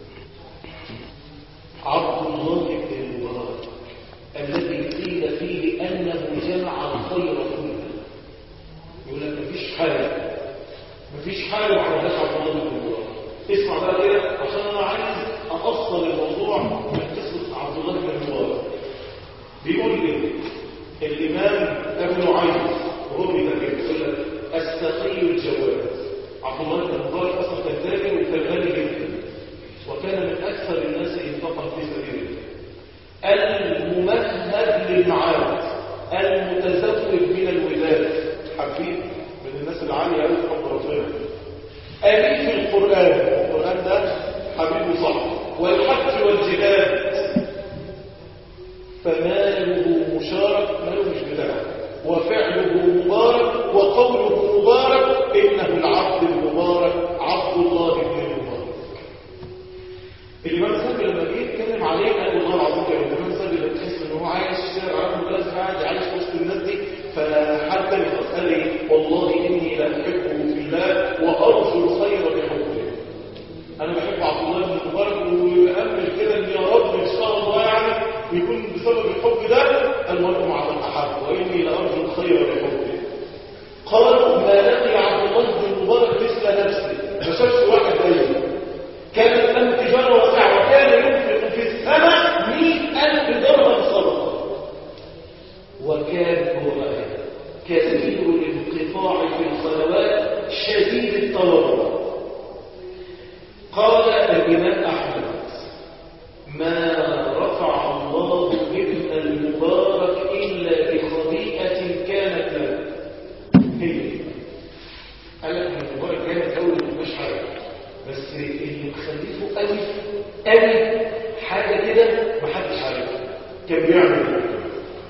عبد الله بن المبارك الذي قيل فيه أنه جمع الخير كله يقول لك مفيش حاجة مفيش حاجة ما عملهاش عبد الله بن المبارك اسمع بقى كده عشان انا عايز افصل الموضوع من قصه عبد الله بن المبارك بيقول ايه الامام ابن عين وهو بيتكلم يقول لك السقي الجواد عبد الله بن المبارك اصلا كان تاجر وكان غني جدا وكان من اكثر الناس انفاقا في سبيل الله الممهد للمعارض المتزوج من الولاد حبيب من الناس العاليه قوي في حب ربنا آمين في القرآن القرآن ده حبيبه صح والحج والجهاد فماله مشارك ماله مش بتاعه وفعله مبارك وقوله مبارك إنه العبد المبارك عبد الله بن المبارك الإمام الزهري لما جه يتكلم عليه قال والله العظيم كان الإمام الزهري لما تحس إن هو عايش عارف بلد قاعد عايش وسط الناس دي فحتى قال لي والله إني لأحبه في الله وأرجو الخير بحبه أنا بحب عبد الله بن المبارك وبأمل كده إن يا رب إن شاء الله يعني يكون بسبب الحب ده المرء مع من أحب وإني لأرجو الخير بحبه قالوا ما لقي عبد الله بن المبارك مثل نفسه ما شافش واحد زيه كانت له تجارة واسعة وكان ينفق في السنة مئة ألف درهم صدقة وكان هو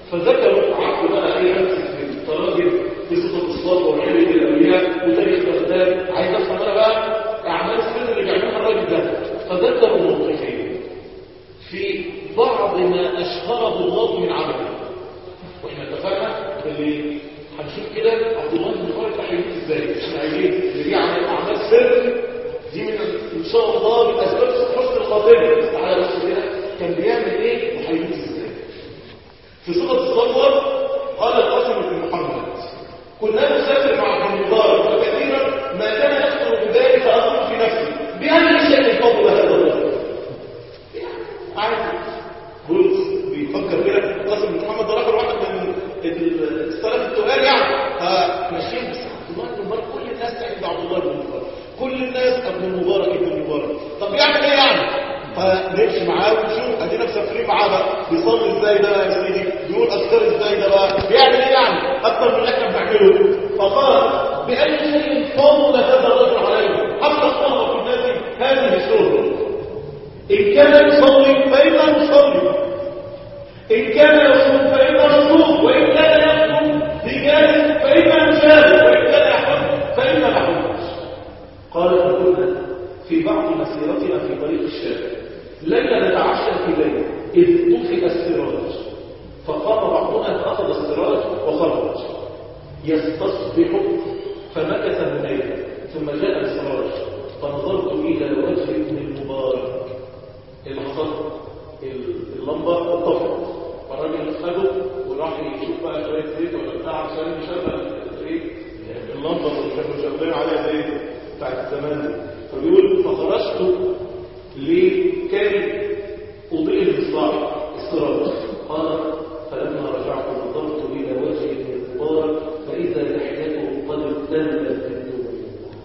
فذكروا عقل بقى ايه امسك في التراجم في صفه الصلاه وحلم الاولياء وتاريخ بغداد عايز افهم انا بقى اعمال السر اللي بيعملها الراجل ده فذكروا موقفين في بعض ما اشهره الله من عمله واحنا اتفقنا اللي هنشوف كده عبد الله بن مبارك هيموت ازاي احنا عايزين اللي بيعمل اعمال سر دي من ان شاء الله من اسباب حسن الخاتمه تعالى بس كده كان بيعمل ايه وهيموت ازاي في صفه الصبر قال القاسم بن محمد كنا نسافر مع ابن مبارك وكثيرا ما كان يخطر بذلك اقول في نفسي بأي شيء فضل هذا الرجل عادي بولس بيفكر كده قاسم بن محمد ده راجل واحد من السلف التجار يعني فماشيين بس عبد الله بن مبارك كل الناس عند عبد الله بن مبارك كل الناس ابن المبارك ابن المبارك طب يعمل ايه يعني فنمشي معاه ونشوف ادينا مسافرين معاه بقى بيصلي ازاي ده بقى يا سيدي بيقول اذكار ازاي ده بقى بيعمل ايه يعني اكتر من اللي احنا بنعمله فقال باي شيء فضل هذا الرجل عليه حتى اختار في الناس هذه الشهره ان كان يصلي فانا نصلي إن كان يصوم فإنا نصوم وإن كان يصوم رجال فإنا نجاهد وإن كان يحفظ فإنا نحفظ قال فكنا في بعض مسيرتنا في طريق الشام ليلة نتعشى في ليلة إذ طفئ السراج فقام بعضنا فأخذ السراج وخرج يستصبح فمكث هنيئا ثم جاء السراج فنظرت إلى وجه ابن المبارك اللي حصل اللمبة انطفت فالراجل خده وراح يشوف بقى شوية زيت ولا بتاع عشان يشغل ايه اللمبة اللي كانوا شغالين عليها زيت بتاعت الزمان دي فبيقول فخرجت لكي أضيء المصباح السراج قال فلما رجعت نظرت إلى وجه ابن المبارك فإذا لحيته قد ابتلت في الدنيا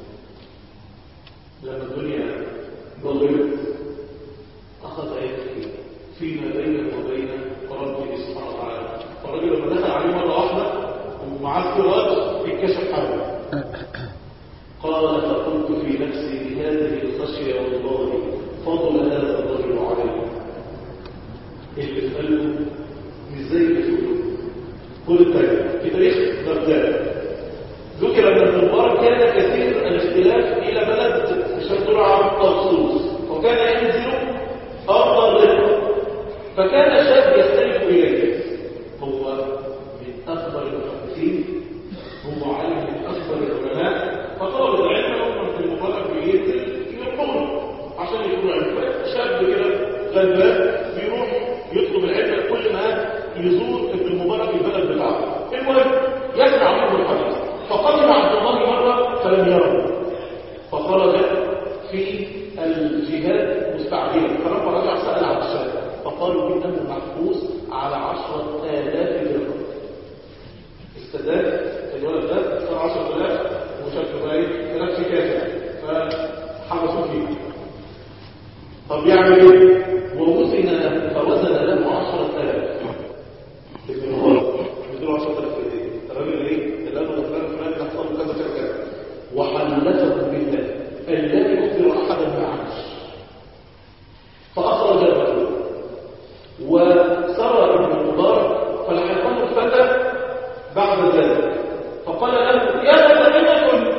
لما الدنيا ظلمت أخذ يبكي فيما بينه وبين ربه سبحانه وتعالى فالرجل لما دخل عليه مرة واحدة ومعاه السراج اتكشف حاله قال فقلت في نفسي بهذه الخشية والله فضل هذا الرجل عليه اللي في قلبه مش زي اللي في قلبه خد التاريخ في تاريخ بغداد ذكر ان ابن المبارك كان كثير الاختلاف الى بلد شرطور عام طرسوس وكان ينزل افضل رزق فكان شاب يستلف اليه هو من اكبر المحدثين هو عالم من اكبر العلماء فطالب العلم هم في المبارك بينزل يطلبه عشان يكون علم شاب كده غلبان بيروح يطلب العلم كل ما يزور ابن المبارك البلد بتاعه المهم يسمع منه الحديث فقدم عبد الله مرة فلم يره فخرج في الجهاد مستعجلا فلما رجع سأل عن الشاب فقالوا إنه محبوس على عشرة آلاف درهم استداد الولد ده صار عشرة آلاف وشكله بقى ايه نفس كافر فحبسوا فيه طب يعمل ايه؟ ووزن له فوزن له عشرة آلاف ابن مبارك بدون عشرة آلاف ايه؟ الراجل ايه؟ اللي قال له فلان فلان اللي حصل له كذا كذا كذا وحلفه بالله أن لا يخبر أحدا ما عمش فأخرج الرجل وسرى ابن المبارك فلحقه الفتى بعد ذلك فقال له يا فتى لم كنت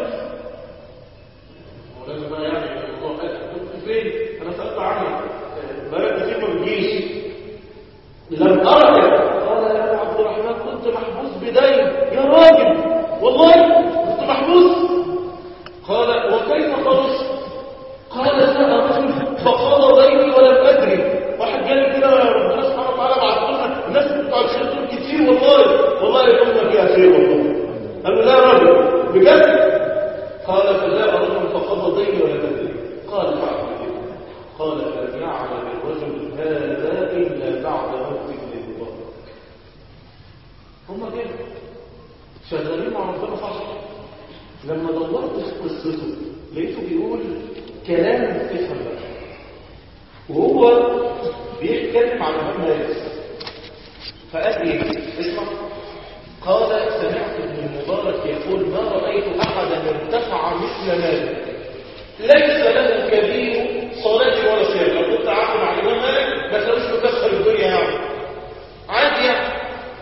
ولازم بقى يعني الموضوع كنت فين انا سالت عنك بلد كتير ما بتجيش لم ارك قال يا عبد الرحمن كنت محبوس بدين يا راجل والله كنت محبوس قال وكيف خلص قال جاء رجل فقال ديني ولم ادري واحد جالي كده ربنا سبحانه وتعالى بعت لنا الناس بتوع الشيطان كتير والله والله يكون فيها خير والله قال له لا يا راجل بجد قال فجاء رجل فقضى ديني ولم ادري قال فعل قال فلم يعلم الرجل هذا الا بعد موت ابن المبارك هم كده شغالين مع ربنا صح لما دورت في قصته لقيته بيقول كلام تفهم بقى وهو بيتكلم عن مهم مالك فقال ايه اسمع قال سمعت ابن المبارك يقول ما رأيت أحدا ارتفع مثل مالك ليس له كبير صلاة ولا صيام لو كنت عارف مع الإمام مالك ما تلاقوش مكسر الدنيا يعني عادي يعني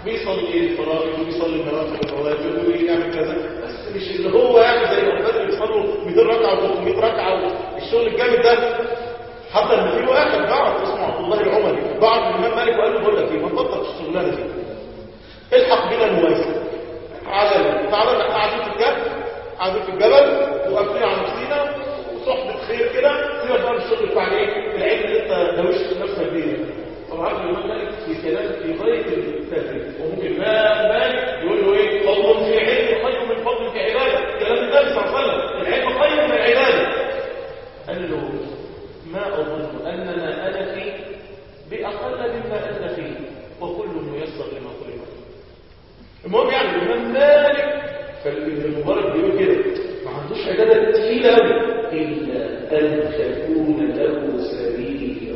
بيصلي الفرائض وبيصلي النوافل والواجب ويعمل كذا بس مش اللي هو يعني زي العباد اللي بيصلوا 200 ركعه و300 ركعه والشغل الجامد ده حتى ان في واحد بعرف اسمه عبد الله العمري بعد الامام مالك وقال له بقول لك ايه ما تبطل الشغلانه دي الحق بنا المواسم تعالى تعالى احنا قاعدين في الجبل قاعدين في الجبل وقافلين على نفسينا وصحبه خير كده سيبك بقى من الشغل بتاع ايه العلم اللي انت دوشت نفسك بيه طبعا الامام مالك في كلام في غايه التافه وممكن ما مالك يقول له ايه فضل في علم خير من فضل في عباده كلام النبي صلى الله عليه وسلم العلم خير من العباده قال له ما اظن اننا انا فيه باقل مما انت فيه وكل ميسر لما خلق له المهم يعني الامام مالك فابن المبارك بيقول كده ما عندوش عباده تقيله قوي الا ان تكون له سبيل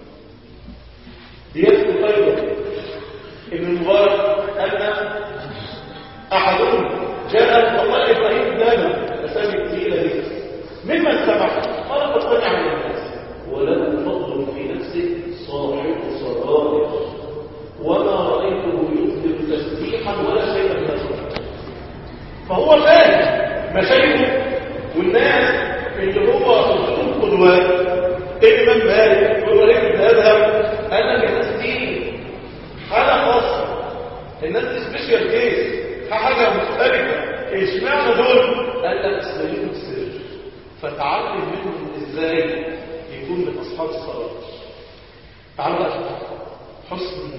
يذكر ايضا ابن المبارك ان احدهم جاء فقال ابراهيم دانا اسامي الثقيله دي ممن سمع قال فقد عن الناس وله فضل في نفسه صاحب صدائق وما رايته يذكر تسبيحا ولا شيئا من ذلك فهو فاهم مشايخه والناس اللي هو صدقهم قدوات الامام مالك والوليد بن ادهم قال لك الناس دي حاله خاصه الناس دي سبيشال كيس حاجه مختلفه اشمعنى دول قال لك سليم السر فتعلم منهم ازاي يكون من اصحاب الصلاه تعالوا بقى حسن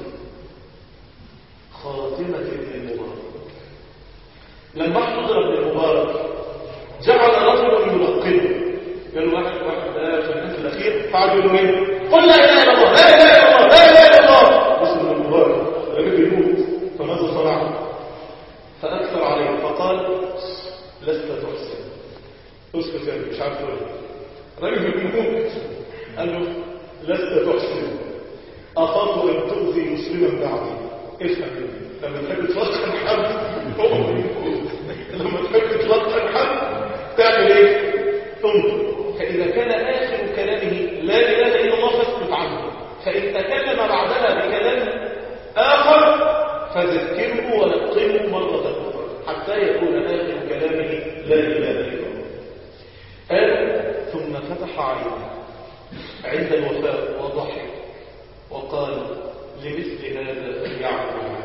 خاتمه ابن المبارك لما حضر ابن المبارك جعل رجلا يلقنه قال واحد واحد ده في الناس الاخير قعد يقول له ايه قل لا اله الا الله لا اله الا الله لا اله الا الله بس ابن المبارك الراجل يموت فماذا صنع فاكثر عليه فقال لست تحسن اسكت يا ابني مش عارف تقول الراجل بيموت قال له لست تحسن اخاف ان تؤذي مسلما بعدي افهم لما تحب تلقن حد هو بيموت لما تحب تلقن حد تعمل ايه انظر فإذا كان آخر كلامه لا إله إلا الله فاسكت عنه فإن تكلم بعدها بكلام آخر فذكره ولقنه مرة أخرى حتى يكون آخر كلامه لا إله إلا الله قال ثم فتح عينه عند الوفاء وضحك وقال لمثل هذا فليعمل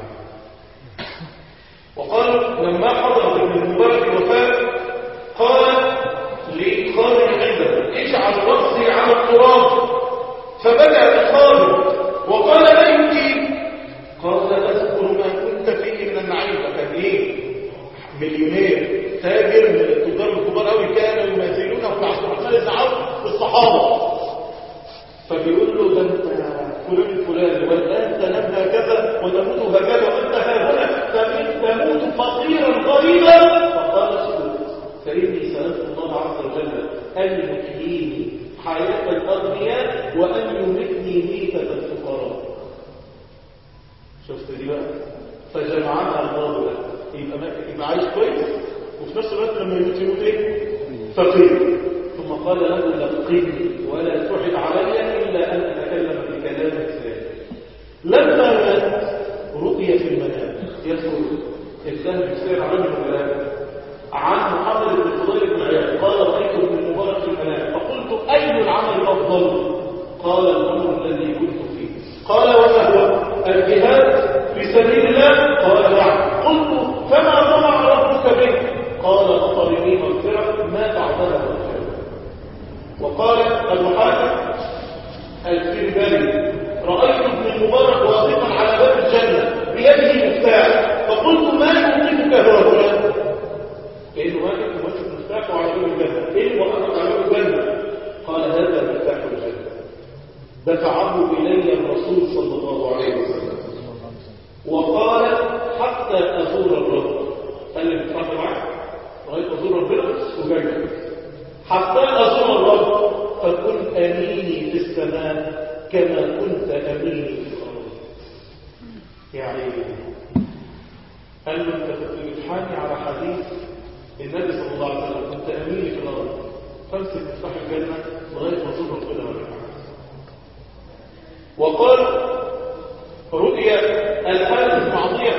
وقال لما حضر ابن المبارك الوفاة قال لخالد عنده اجعل رأسي على التراب فبدأ خالد وقال ما يبكي قال أذكر ما كنت فيه من النعيم كان ايه مليونير تاجر من التجار الكبار قوي كانوا يماثلونه في عبد الرحمن بن عوف الصحابه فبيقول له ده انت فلان الفلاني والان تنام هكذا وتموت هكذا وانت ها هنا تموت فقيرا غريبا فقال اسكت فإني سألت الله عز وجل أن يحييني حياة الأغنياء وأن يمتني ميتة الفقراء شفت دي بقى فجمعها الله له يبقى, يبقى عايش كويس وفي نفس الوقت لما يموت يموت ايه فقير ثم قال له لقني ولا تعد علي إلا أن أتكلم بكلام الثاني لما مات رؤية في المنام يدخل الثاني يصير عنه الملائكة عن محمد بن فضيل بن عياض قال رأيت ابن المبارك في المنام فقلت أي العمل أفضل قال الأمر الذي كنت فيه قال وما هو الجهاد في سبيل الله قال نعم قلت فما طمع ربك به قال أطرني مغفرة ما بعدها مغفرة وقال المحاكم الفربري رأيت ابن المبارك واقفا على باب الجنة بيده مفتاح فقلت ما يمكنك هؤلاء لأنه واقف ماسك مفتاح وعلى باب الجنة إيه وقفت على باب الجنة قال هذا مفتاح الجنة دفعه إلي الرسول صلى الله عليه وسلم وقال حتى أزور الرب قال لي بتفرق معاك رأيت أزور ربنا وجاي حتى أزور الرب فكن أميني في السماء كما كنت أميني في الأرض يعني قال له أنت كنت بتحامي على حديث النبي صلى الله عليه وسلم كنت أميني في الأرض فامسك مفتاح الجنة لغاية ما تزور ربنا ولا وقال رؤيا الحارث بن عطية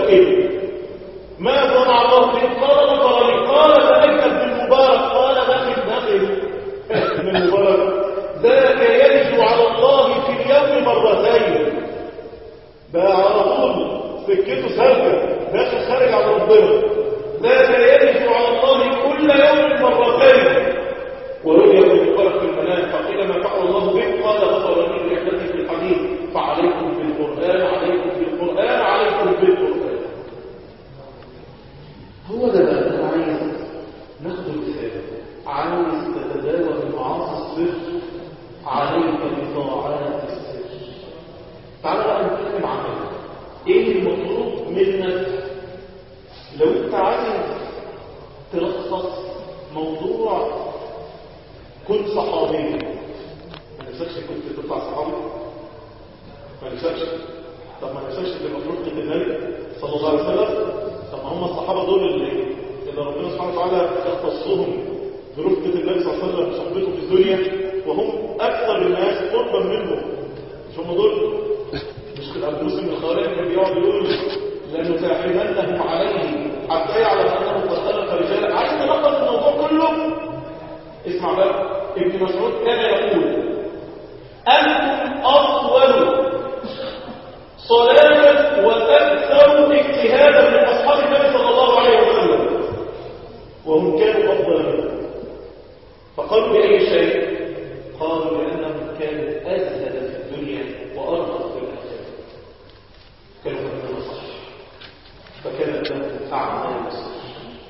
كده ما صنع الله به قال غفر لي قال ذلك ابن المبارك قال بخل بخل ابن المبارك ذاك يرجو على الله في اليوم مرتين بقى على طول سكته سالكه داخل خارج على ربنا ذاك يرجو على الله كل يوم مرتين ورؤيا ابن مبارك في المنام فقيل ما فعل الله به قال غفر لي لعبتي في الحديث فعليكم بالقران عليكم بالقران عليكم بالقران هو ده بقى انا عايز ناخد مثال عايز تتداول معاصي السر عليك بطاعات السر تعالى بقى نتكلم عن ايه المطلوب منك لو انت عايز تلخص موضوع كنت صحابي ما نفسكش كنت تطلع صحابي ما نفسكش طب ما نفسكش تبقى في رفقة النبي صلى الله عليه وسلم طب ما هم الصحابة دول اللي, اللي ربنا سبحانه وتعالى يختصهم برفقة النبي صلى الله عليه وسلم صحبته في الدنيا وهم أكثر الناس قربا منه مش هم دول مش كده أبو مسلم الخارج كان بيقعد يقول لنتاحمنهم عليه حتى يعلم أنه قد خلق رجالا عايز نلخص الموضوع كله اسمع بقى ابن مسعود كان يقول أنتم أطول صلاة وأكثر اجتهادا من أصحاب النبي صلى الله عليه وسلم وهم كانوا أفضل منه فقالوا بأي شيء قالوا لأنهم كانوا أزهد في الدنيا وأرخص في الآخرة كانوا فهمنا صح فكانت لهم أعمال الصح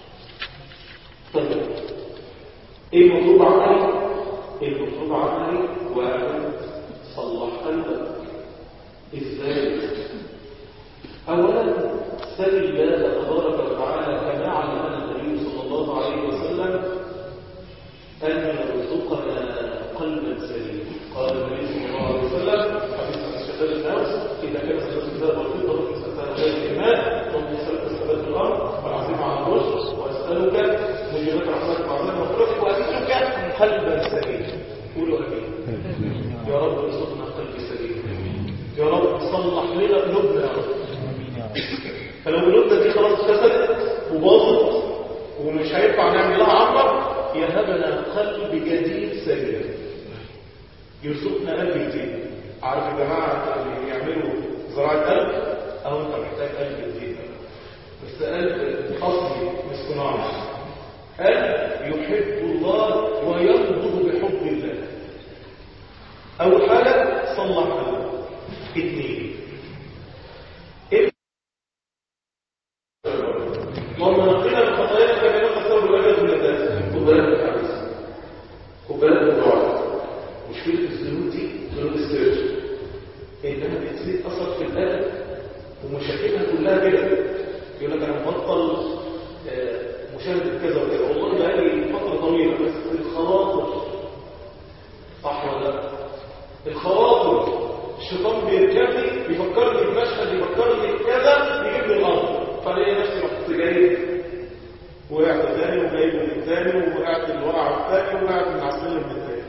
طيب ايه المطلوب عملي ايه المطلوب عملي واحد صلح قلبك ازاي اولا سل الله تبارك وتعالى كما علمنا النبي صلى الله عليه وسلم ان يرزقنا قلبا سليما قال النبي صلى الله عليه وسلم حديث عن شباب الناس اذا كان سبب الكتاب والفضه فاسالك غير الايمان رب اسالك الثبات في الارض والعزيمه على الرشد واسالك مجيبات رحمتك وعزيمه مغفرتك واسالك قلبا سليما قولوا امين يا رب ارزقنا قلب سليم يا رب صلح لنا قلوبنا يا رب فلو قلوبنا دي خلاص فسدت وباظت ومش هينفع نعمل لها عمر يهبنا قلب جديد سليم يرزقنا قلب جديد عارف يا جماعه اللي يعملوا زراعه قلب او انت محتاج قلب جديد بس قلب اصلي مش صناعي قلب يحب الله وينبض بحب الله اول حاجه صلح قلبه اثنين اللهم نقنا من خطايانا كما ينقى الثوب الابيض من الدنس خد بالك من الحديث خد بالك من الدعاء مشكله الذنوب دي ذنوب السر انها بتزيد اثر في القلب ومشاكلها كلها كده يقول لك انا مبطل آه، مشاهده كذا وكذا والله بقالي فتره طويله بس الخواطر صح ولا لا الخواطر الشيطان بيركبني بيفكرني بمشهد يفكرني بكذا يجيب لي الامر فلاقي نفسي رحت جاي وقعت تاني وجايب من التاني وقعت الوقعه التاني وقعت من على السلم من التاني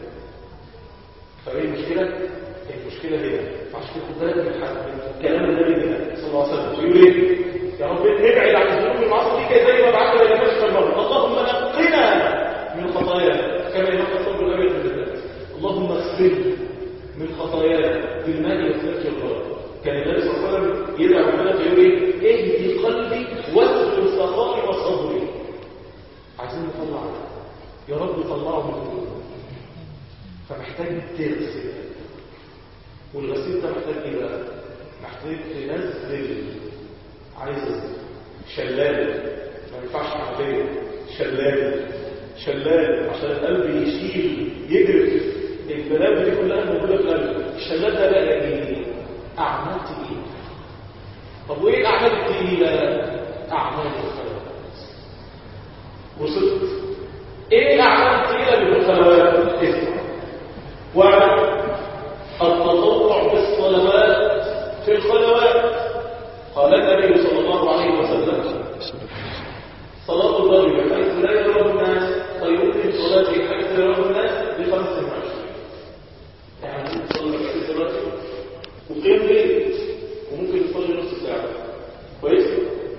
فايه المشكله؟ المشكله هنا عشان كده خد بالك من الحد- من كلام النبي ده صلى الله عليه وسلم يقول ايه؟ يا رب نبعد عن الذنوب والمعاصي دي زي ما بعثنا الى مشفى الموت اللهم نقنا من خطايانا كما ينقى الثوب الابيض من الدنس اللهم اغسل من خطايانا بالماء والثلج والبرد كان النبي صلى الله عليه وسلم يدعو ربنا فيقول ايه اهدي قلبي واسلل سخائي وصبري عايزين نطلع يا رب طلعه من الذنوب فمحتاج تغسل والغسيل ده محتاج ايه بقى محتاج تنزل عايز شلال ما ينفعش حنفيه شلال شلال عشان القلب يشيل يجرف البلاوي دي كلها موجوده في القلب الشلال ده بقى ايه اعمال تقيله طب وايه الاعمال التقيله اعمال الخلوات وصلت ايه الاعمال التقيله اللي في الخلوات اسمع واعمل التطوع بالصلوات في الخلوات قال النبي صلى الله عليه وسلم صلاة الرجل حيث لا يراه الناس خير من صلاته حيث يراه الناس بخمس وعشرين يعني ممكن تصلي في صلاته وقيم ليل وممكن تصلي نص ساعة كويس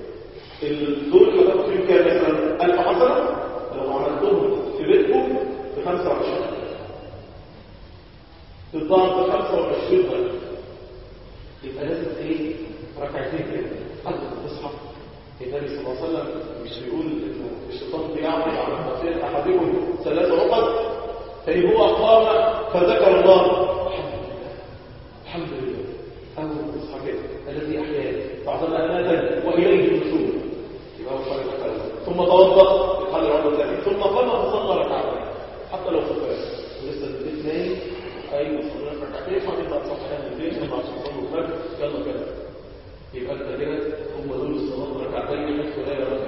النبي صلى الله عليه وسلم مش بيقول انه الشيطان بيعمل على خطيئة احدكم ثلاث عقد فإن هو قام فذكر الله الحمد لله الحمد لله أول اصحى كده الذي أحياني بعدما أماتني وإليه النشور يبقى هو صلى ذكر الله ثم توضأ الحل العمر الثاني ثم قام فصلى ركعتين حتى لو خفاف ولسه الاثنين ايوه صلى ركعتين وبعدين بقى تصحى الاثنين ثم عشان تصلوا الفجر يلا كده يبقى انت كده هم دول الصلاه ركعتين يدخل لا يرى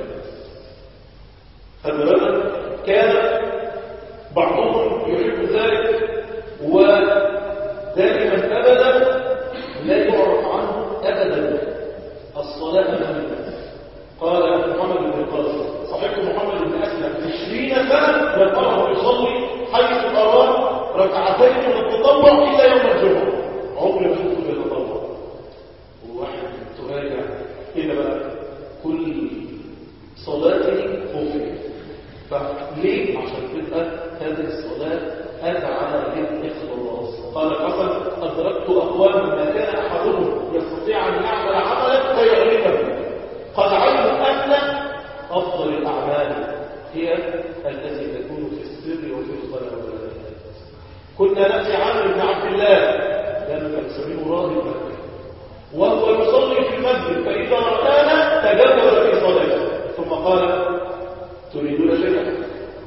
خلي بالك كان بعضهم يحب ذلك ودائما ابدا لا يعرف عنه ابدا الصلاه امام الناس قال محمد بن القاسم صحيح محمد بن اسلم 20 سنه لم اره يصلي حيث اراه ركعتين من التطوع الا يوم الجمعه عمري ما شفته بيتطوع وواحد تراجع كده بقى كل صلاته خفيه فليه عشان تبقى هذه الصلاه ادعى للاخلاص قال الحسن ادركت اقواما ما كان احدهم يستطيع ان يعمل عملا فيغلبه قد علموا أن أفضل الأعمال هي التي تكون في السر وفي الخلوات كنا نأتي عامر بن عبد الله لأنه كان يسميه راهب مكة وهو يصلي في المسجد فإذا رآنا تجدد في صلاته ثم قال تريدون شيئا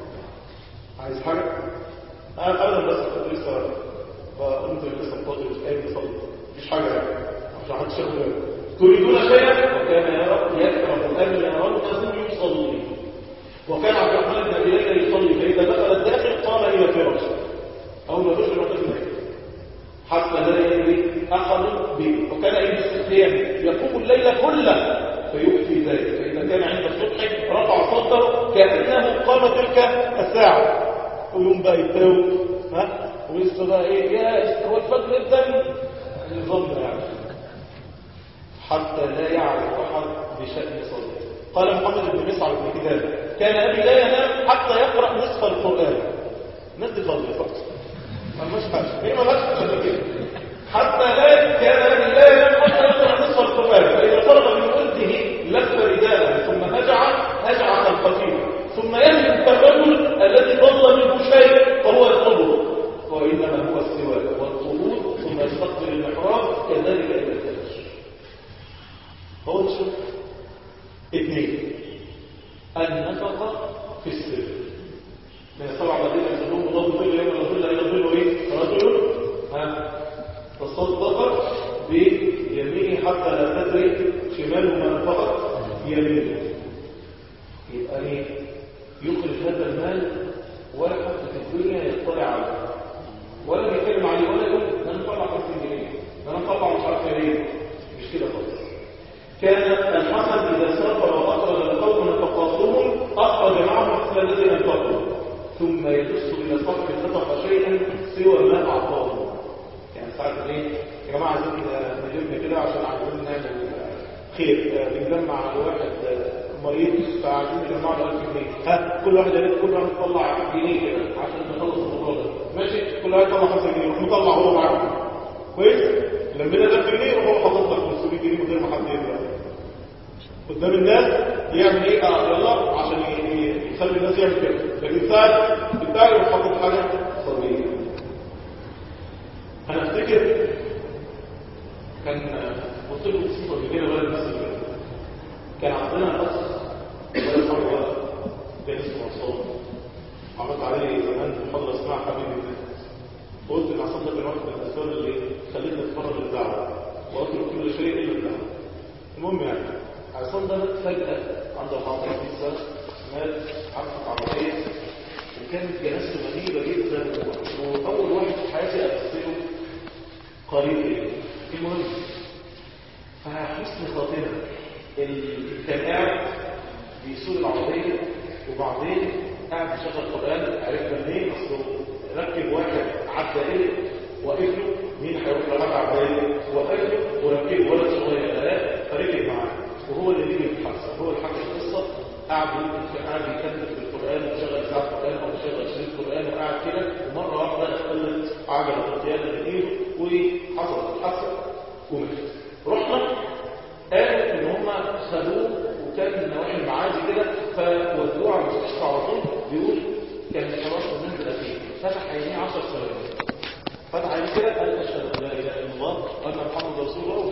عايز حاجة؟ أنا بس كنت لسه فقمت لسه فاضي مش قايم بصلي مفيش حاجة يعني عشان حد شغل تريدون شيئا وكان يرى يكره ان يرونه يصلي وكان عبد الرحمن بن ابي ليلى يصلي فاذا دخل الداخل قام الى فراشه او ما دخل وقت حتى لا يدري احد به وكان عند الصيام يقوم الليل كله فيؤتي ذلك فاذا كان عند الصبح رفع صوته كانه قام تلك الساعه ويوم بقى يتاوب ها ولسه بقى ايه يا هو الفجر ابدا النظام ده يعني حتى لا يعرف أحد بشأن صلاته قال محمد بن مسعر بن كتاب كان أبي لا ينام حتى يقرأ نصف القرآن الناس دي فضل فقط ما مش حاجة هي ما مش حاجة كده حتى لا كان أبي لا ينام حتى يقرأ نصف القرآن فإذا فرغ من ولده لف رجاله ثم هجع هجع القتيل ثم يهلك كالرجل الذي ضل منه شيء فهو يطلبه وإنما هو السواك والطهور ثم يستقبل المحراب كذلك إلى الفجر هو ده شوف اثنين النفقة في السر من السبع الذين يسمون الله ظل يوم لا ظل الا ظل ايه رجل ها تصدق بيمينه حتى لا تدري شماله ما نفقت يمينه يبقى ايه يخرج هذا المال ولا حتى في الدنيا يطلع عليه ولا بيتكلم عليه ولا يقول انا مطلع 50 جنيه انا مطلع مش عارف ايه مش كده خالص كان الحسن إذا سافر وأخرج القوم نفقاتهم أخرج معهم مثل الذي أنفقوا ثم يدس إلى صرف نفق شيئا سوى ما أعطاه يعني ساعات إيه يا جماعة عايزين نلم كده عشان عايزين نعمل خير بنجمع لواحد مريض فعايزين نجمع له 1000 جنيه ها كل واحد يريد كل واحد يطلع جنيه كده عشان نخلص الموضوع ده ماشي كل واحد يطلع 5 جنيه يروح مطلع هو معاه كويس لما ده 1000 جنيه يروح هو حاطط لك 500 جنيه من غير ما حد يدري قدام الناس يعمل ايه اه يلا عشان يخلي الناس يعمل كده لكن ساعه بتاعي يروح حاطط حاجه صغيره انا افتكر كان قلت له قصه قبل كده ولا الناس كان عندنا اخ ولا حاجه كان اسمه عصام عملت عليه زمان محاضره اسمها حبيبي الله وقلت ان عصام ده كان واحد من الاسباب اللي خلتني اتفرج الدعوه واترك كل شيء الا الدعوه المهم يعني عصام ده مات فجأة عنده 14 سنة مات حادثة عربية وكانت جنازته غريبة جدا وأول واحد في حياتي أغسله قريب إليه المهم فحسن خاطرة كان قاعد بيسوق العربية وبعدين قاعد يشغل قرآن عرفنا منين أصله ركب واحد عدى إيه وقف له مين هيروح لغاية عباية وقف له وركب ولد صغير ثلاث فركب معاه وهو اللي بيجي الحادثه هو اللي حكى القصه قاعد قاعد يكتب في القران وشغل ساعه قران او شغل شريط قران وقاعد كده ومره واحده اختلت عجله القياده بايده وحصلت الحادثه ومات رحنا قال ان هم خدوه وكان من نواحي المعادي كده فودوه على المستشفى على طول بيقول كان خلاص النازل اخير فتح عينيه 10 ثواني فتح عينيه كده قال اشهد ان لا اله الا الله وان محمد رسول الله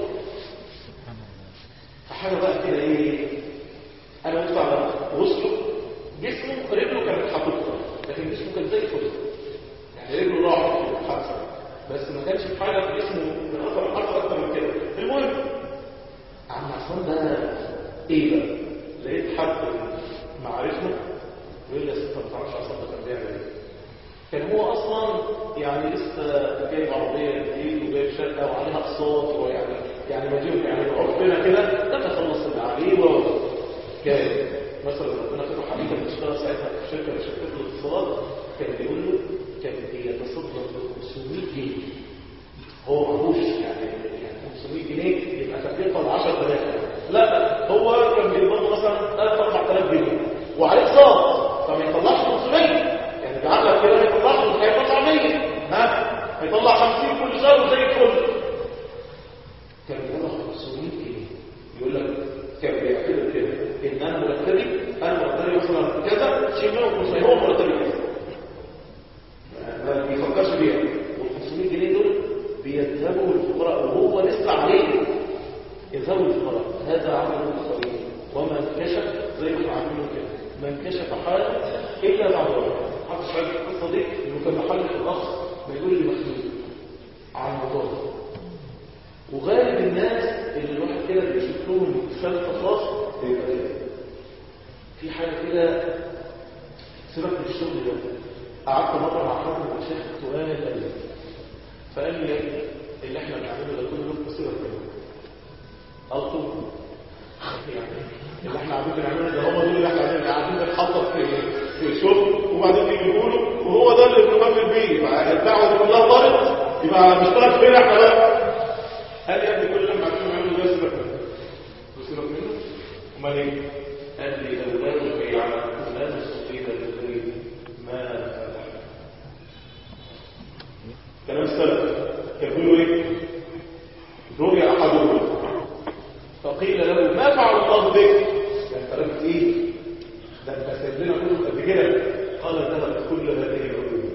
فحاجه بقى كده ايه انا وقفت على وسطه جسمه رجله كانت حاططها لكن جسمه كان زي الفل يعني رجله راحت في الحادثه بس ما كانش في حاجه في جسمه من اثر الحادثه اكتر من كده المهم عم عصام ده ايه بقى لقيت حد معرفه يقول لي يا ست ما تعرفش عصام ده كان بيعمل ايه كان هو اصلا يعني لسه جايب عربيه جديد وجايب شقه وعليها اقساط ويعني يعني مديون يعني عرفنا كده ده تخلص اللي عليه وجاي مثلا ربنا فتح حبيبه كانت بتشتغل ساعتها في شركه من شركات الاتصالات كان بيقول له كان بيتصدق ب 500 جنيه هو معهوش يعني يعني 500 جنيه يبقى تكلفه ل 10000 لا هو كان بيقبض مثلا 3 4000 جنيه وعليه اقساط فما يطلعش 500 يعني جعل لك كده ما يطلعش مش هيطلع 100 ها هيطلع 50 كل شهر زي الفل كان بيطلع 500 جنيه يقول لك كان بيعتبر كده ان انا مرتبي انا مرتبي مثلا كذا شيء منهم 500 هو مرتبي كذا ما بيفكرش بيها وال 500 جنيه دول بيذهبوا للفقراء وهو لسه عليه يذهبوا للفقراء هذا عمل الخبير ومن كشف زي ما عاملين كده من كشف حاله الا بعد وقت حافظ شويه القصه دي انه كان محل في الاخ بيقول لي مخلوق عن الموضوع ده وغالب الناس اللي الواحد كده بيشوف لهم خلف خاص بيبقى كده في حاجه كده سيبك من الشغل ده قعدت مره مع حد من الشيخ سؤال قال لي فقال لي اللي احنا بنعمله ده كله له سيبك منه قلت يعني اللي احنا قاعدين بنعمله ده هم دول اللي احنا قاعدين قاعدين بنحطط في في شغل وبعدين يجيبوا له وهو ده اللي بنكمل بيه فالدعوه دي كلها طارت يبقى مش طارت فين احنا بقى قال لي يا ابني كل اللي احنا عايزين نعمله ده سيبك منه سيبك منه امال ايه؟ قال لي لو لا تبقي على لا تستطيع للغير ما فتح كلام السلف كان بيقولوا ايه؟ رؤيا احدهم فقيل له ما فعل الله بك؟ ده انت راجل ايه؟ ده انت سايب لنا كله قد كده قال ذهبت كل هذه العلوم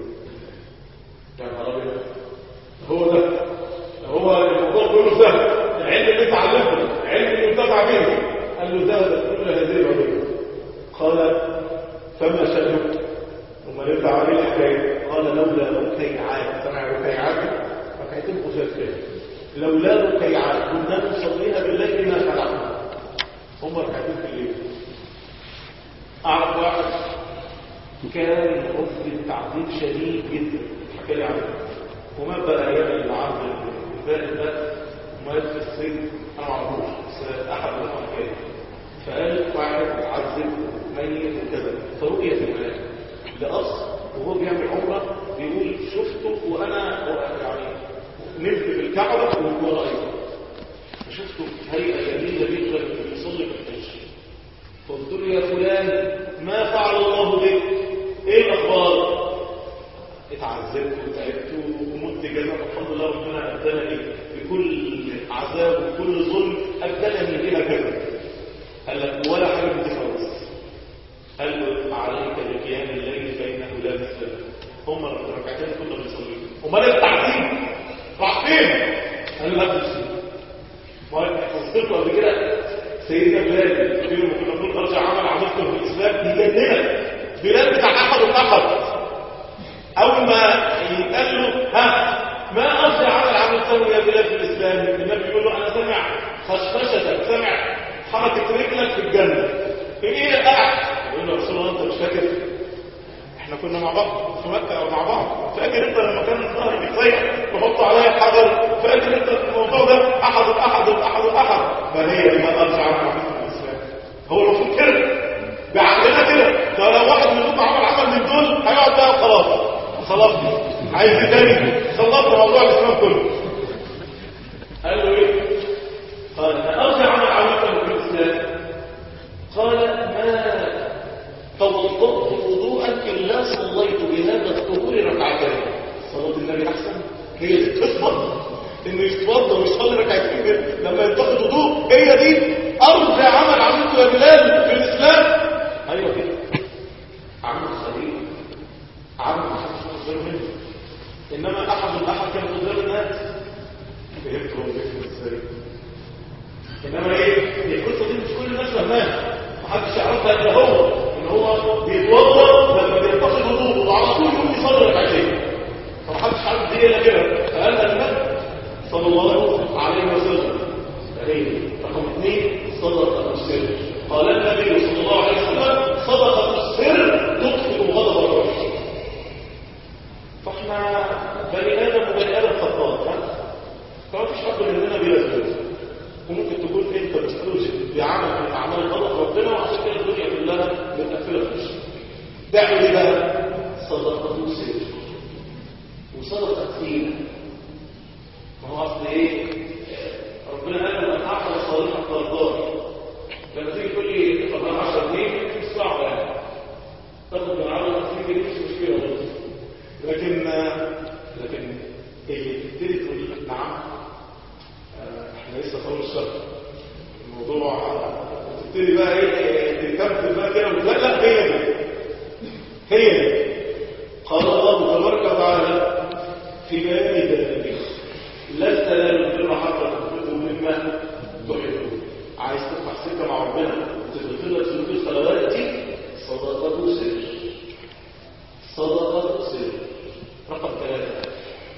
يا نهار ابيض هو ده هو الموضوع كله سهل العلم اللي انت علمته العلم اللي ينتفع به قال له ذهبت كل هذه العلوم قال فما شأنك ثم نرجع عليه الحكايه قال لولا ركيعات سمع ركيعات ركعتين خفاف لولا ركيعات كنا نصليها بالليل ما فعلنا هم ركعتين في الليل اعرف واحد كان رفض تعذيب شديد جدا حكى لي عنه وما بقى ايام العرض الفارق ده ومات في الصيد انا ما اعرفوش بس احد منهم حكى فقال واحد عذب ميت وكذا فرؤية في المنام لأخ وهو بيعمل عمرة بيقول شفته وأنا يعني نزل بالكعبة وهو رأيه شفته هيئة جميلة جدا بيصلي في الحج فقلت له يا فلان ما فعل الله بك ايه الأخبار اتعذبت وتعبت ومت جزاء الحمد لله ربنا أبدلني بكل عذاب وكل ظلم أبدلني بها كذا قال لك ولا حاجة من دي خالص قال له عليك بقيام الليل فإنه لا مثل له هم الركعتين كنا بنصليهم امال التعذيب راح فين؟ قال له لا تمشي وصلت قبل كده سيدنا بلال في يوم كنا بنقول ارجع عمل عملته في الاسلام يجننك بلال بتاع احد الاحد اول ما يتقال له ها ما ارجع عمل عملته يا بلال في الاسلام النبي بيقول له انا سامع خشخشتك سامع حركه رجلك في الجنه ايه قاعد يقول له رسول الله انت مش فاكر احنا كنا مع بعض في مكة او مع بعض فاكر انت لما كان الظهر بيصيح وحط عليا حجر فاكر انت الموضوع ده احد احد احد احد ما هي ما ارجع عنها في الاسلام هو المفروض كده بعقلنا كده ده لو واحد منكم عمل عمل من دول هيقعد بقى وخلاص خلاص عايز ايه تاني خلصت موضوع الاسلام كله قال له ايه قال ارجع عمل عملته في الاسلام قال ما توضأت وضوءا إلا صليت بهذا الطهور ركعتين صلاة النبي أحسن هي اللي تفضل إنه يتوضأ ويصلي ركعتين لما يتخذ وضوء هي دي ربنا وعشان كده الدنيا كلها متقفله في وشك تعمل ايه بقى؟ صدقه سر وصدقه ثقيله ما هو اصل ايه؟ ربنا قال من اعطى صالحا ترضاه لما تيجي تقول لي طب 10 جنيه مش صعبه يعني تاخد من عرض 20 جنيه مش مشكله برضه لكن لكن اللي تبتدي تقول لك نعم احنا لسه في اول الشهر الموضوع تبتدي بقى ايه تكمل بقى كده لا لا هي دي هي دي قال الله تبارك وتعالى في بيان ذلك لا تنالوا البر حتى تنفقوا مما تحبون عايز تفتح سكه مع ربنا وتدخل لك سلوك الصلوات دي صدقه سر صدقه سر رقم ثلاثه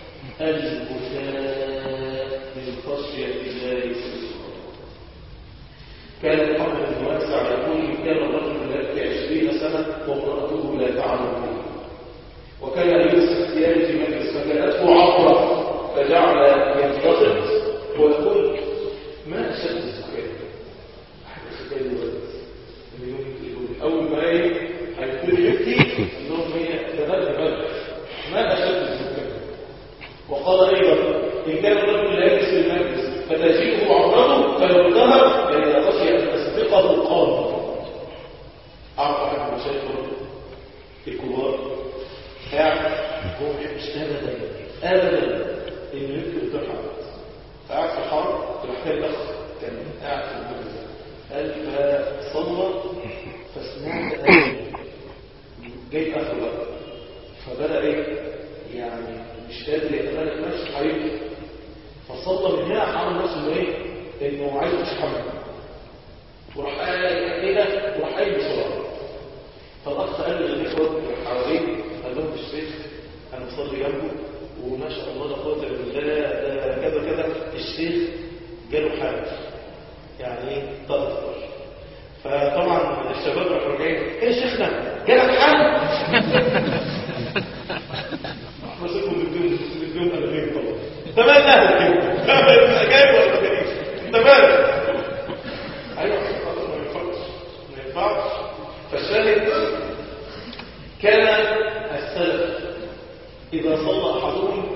البكاء من خشيه الله سبحانه كان محمد بن واسع يقول إن كان الرجل يبكي عشرين سنة وامرأته لا تعلم به وكان يلبس اختياري في مجلس فكانته عبرة فجعل ينتقد ويقول ما أشد الزكاة أحد الزكاة الولد أول ما إيه هيبتدي يبكي أنهم هي تبدأ بلد ما أشد الزكاة وقال أيضا إن كان الرجل لا يجلس المجلس فتجيئه عمرته فيردها فإذا خشي أن تسبقه قام أعرف أحد المشايخ الكبار قاعد هو مش أبدا أبدا إنه يبكي قدام حد قاعد في الحرب راح كان أخ كان قاعد في المجلس قال فصلى فسمعت أبدا جاي آخر وقت فبدأ إيه يعني مش قادر يتملك نفسه حبيبي فصلى من هنا عمل نفسه انه ايه انه عايز يتحمل وراح قال ايه ده وراح قايل بسرعه فالاخ قال للاخوه اللي حواليه قال لهم الشيخ انا بصلي جنبه وما شاء الله لا قوه الا بالله ده كذا كذا الشيخ جاله حاجه يعني ايه تاثر فطبعا الشباب راحوا راجعين ايه يا شيخنا جالك حاجه مسكوا بدون بدون ألفين طبعا تمام كده جايب ولا ما جايبش تمام ايوه ما ينفعش ما ينفعش فالشاهد كان السلف اذا صلى احدهم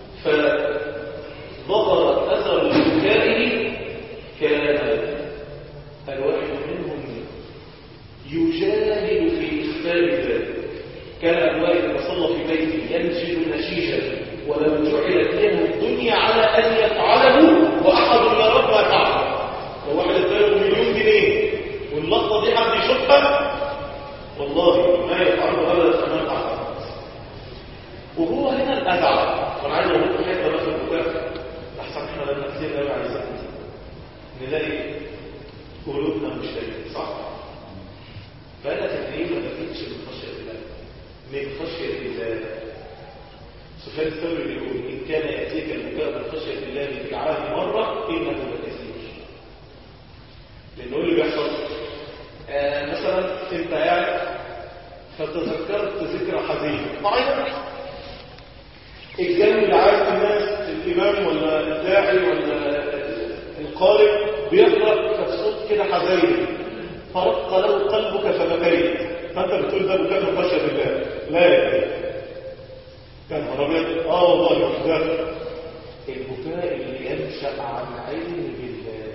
فظهر اثر بكائه كان الواحد منهم يجاهد في اخفاء ذلك كان الواحد اذا صلى في بيته ينزل نشيجا ولو جعلت له الدنيا على أن يفعله وأحد يرد ما يفعل لو واحد اداله مليون جنيه واللقطة دي حد يشوفها والله ما يفعله أبدا أمام أحد وهو هنا الأدعى وأنا عايز أقول لكم حتة بس البكاء أحسن إحنا لما كتير قوي عايزين نلاقي قلوبنا مش لاقيه صح؟ بقى تدريب ما بقتش من خشية الله من خشية الله سفيان الثوري بيقول إن كان يأتيك البكاء من خشية الله في العام مرة إنه لكثير لأنه اللي بيحصل آه مثلا أنت قاعد فتذكرت ذكرى حزينة معينة الجانب اللي عايز الناس الإمام ولا الداعي ولا القارئ بيقرأ فبصوت كده حزين فرق له قلبك فبكيت فأنت بتقول ده بكاء من خشية الله لا يا كان ابيض اه والله ده البكاء اللي ينشا عن علم بالله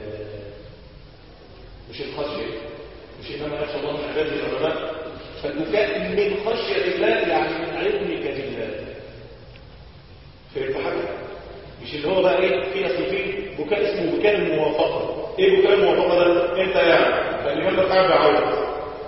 مش الخشيه مش انما يخشى الله من عباده العلماء فالبكاء من خشيه الله يعني من علمك بالله فهمت حاجه مش اللي هو بقى ايه في اصل في بكاء اسمه بكاء الموافقه ايه بكاء الموافقه ده انت يعني فالامام ده قاعد بيعيط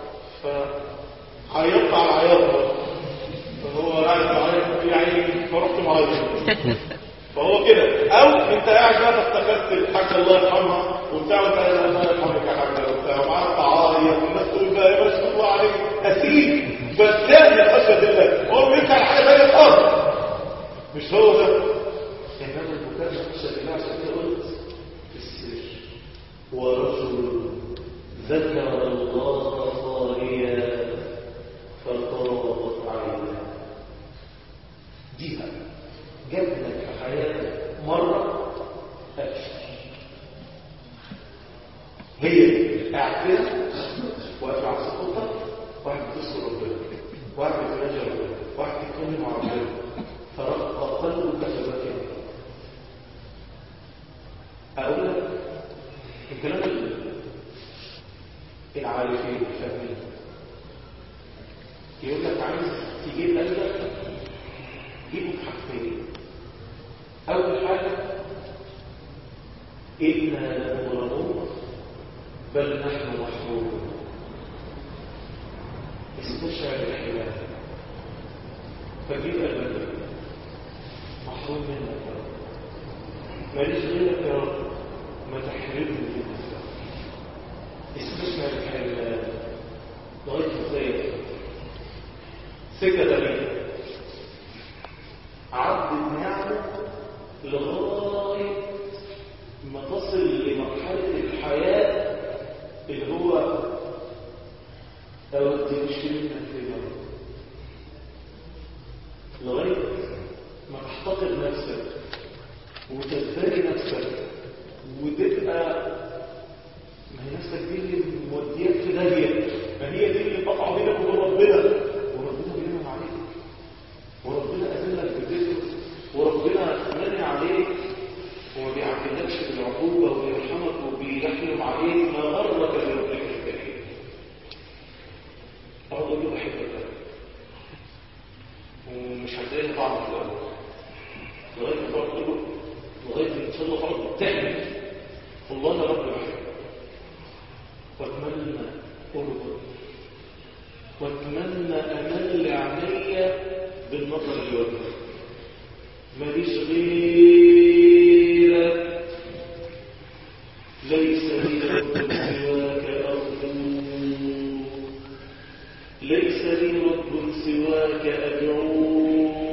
فعيطت على العياط فهو قاعد معايا يعني فرحت معايا فهو كده او انت قاعد بقى افتكرت الحاجه الله يرحمها وبتاع وانت الله يرحمك يا حاجه وبتاع ومعاك تعايط والناس تقول بقى يا باشا الله عليك اسيب بس لا خشيه الله هو بيمشي على حاجه ثانيه خالص مش هو ده انما البكاء خشيه الله عشان كده قلت في السر ورجل ذكر الله خاليا فطابت عيناه ديها جبنا في حياتك مرة أكثر هي قاعد كده العارفين الفاهمين يقول لك عايز تجيب قلبك جيبه بحاجتين أول حاجة إنا لمغرمون بل نحن محرومون استشعر الحلال فجيب قلبك محروم منك يا رب ماليش غيرك يا رب ما تحرمني منك استشعر الحلال لغاية ازاي سكة لي عبد النعمة لغاية ما تصل لمرحلة الحياة اللي هو أودي مشكلتنا في اليوم لغاية ما تحتقر نفسك وتزدري نفسك وتبقى ما هي نفسك دي اللي مودياك في داهية ما هي دي اللي قطع بينك وبين ربنا وربنا بينهم عليك وربنا أذلك بذكر وربنا منع عليك وما بيعملكش بالعقوبة وبيرحمك وبيحلم عليك ما غرك بربك الكريم أقول له بحبك ومش هتلاقي طعم في الأول لغاية ما تقعد تقول لغاية ما إن شاء الله خلاص بتحمل والله يا رب بحبك واتمنى قربك واتمنى امل عينيا بالنظر لوجهك ماليش غيرك ليس لي رب سواك ارجو ليس لي رب سواك ادعو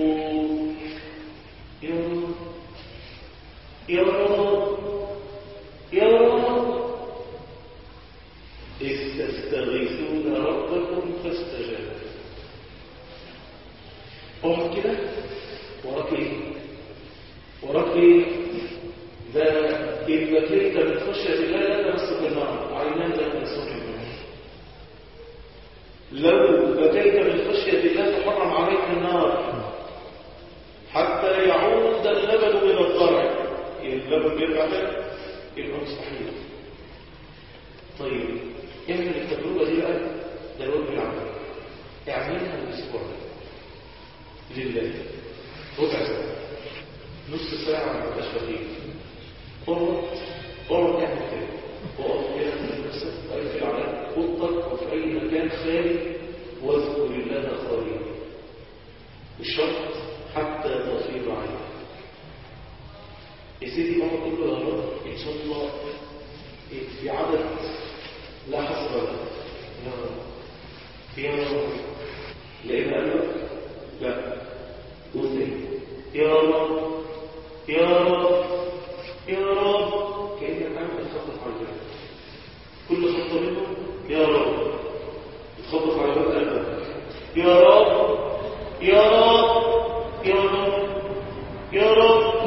يا رب يا رب يا رب إذ تستغيثون ربكم فاستجاب اقعد كده وراك ايه وراك ايه ده إن بكيت من خشية الله لا تمسك النار عينان لا تمسك النار لو بكيت من خشية الله تحرم عليك النار حتى يعود اللبن من الضرع اللبن بيرجع تاني يبقى مستحيل طيب اعمل التجربة دي بقى ده الوجه العمل اعملها الاسبوع لله ربع ساعة نص ساعة ما تبقاش بخيل اقعد اقعد اعمل كده اقعد كده في نفسك اقفل على اوضتك وفي اي مكان خالي واذكر الله خاليا الشرط حتى تفيض عليك يا سيدي اقعد تقول له يا رب ان شاء الله في عدد لا حصر له يا رب يا رب لأن قلبك لا قلت يا رب يا رب يا رب كأنك عامل تخطف على الباب كل خطة منهم يا رب تخطف على باب قلبك يا رب يا رب يا رب يا رب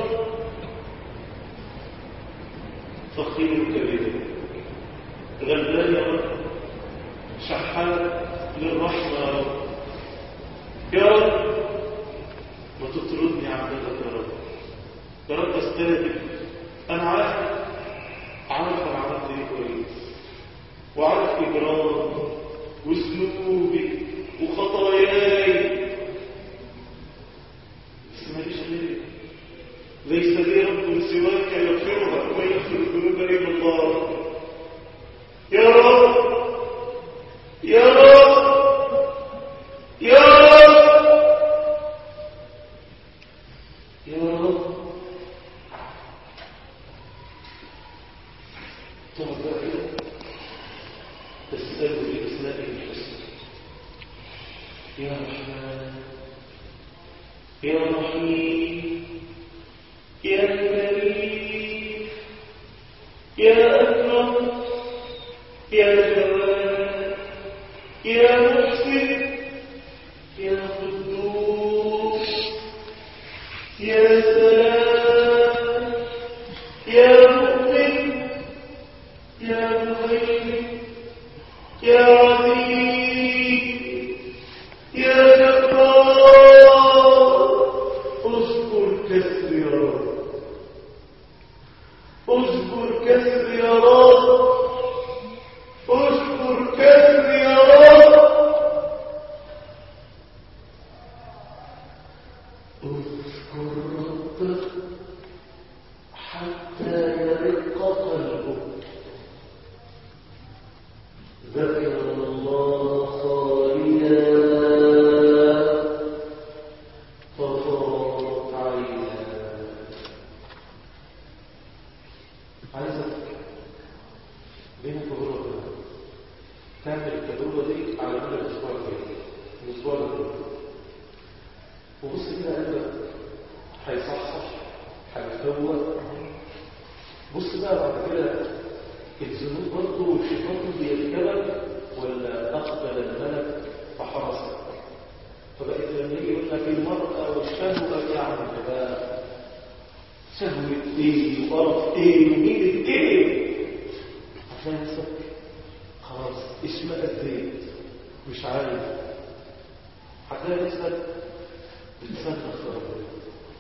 فقير كبير غلبان يا رب شحات للرحمة يا رب يا رب ما تطردني عبدك يا رب يا رب استهدف انا عارف عارف انا عملت ايه كويس وعارف اجرامي وذنوبي وخطاياي بس ماليش غيرك ليس لي رب سواك يغفرها ويغفر الذنوب الا الله يا رب يا رب يا رب يا رب تقعد بقى كده تسأله بأسمائه الحسنى يا رحمن يا رحيم يا كريم يا أكرم يا جواد يا محسن يا قدوس يا سلام يا مؤمن يا مهيمن يا عزيز يا جبار اذكر كسر يا رب اذكر كسر يا رب اذكر ذكر الله خاليا ففاضت عينا عايزك بينك وبين ربنا تعمل التجربة دي على مدى الأسبوع الجاي الأسبوع الجاي وبص كده قلبك هيصحصح هيفوق بص بقى بعد كده الذنوب برضه والشيطان بيركبك ولا أقبل الملك فحرسك فبقيت لما يجي يقول لك المرأة والشهوة يا عم بقى شهوة ايه وقرف ايه ومين ايه عشان نفسك خلاص اشمئزيت مش عارف هتلاقي نفسك بتسنخ ربنا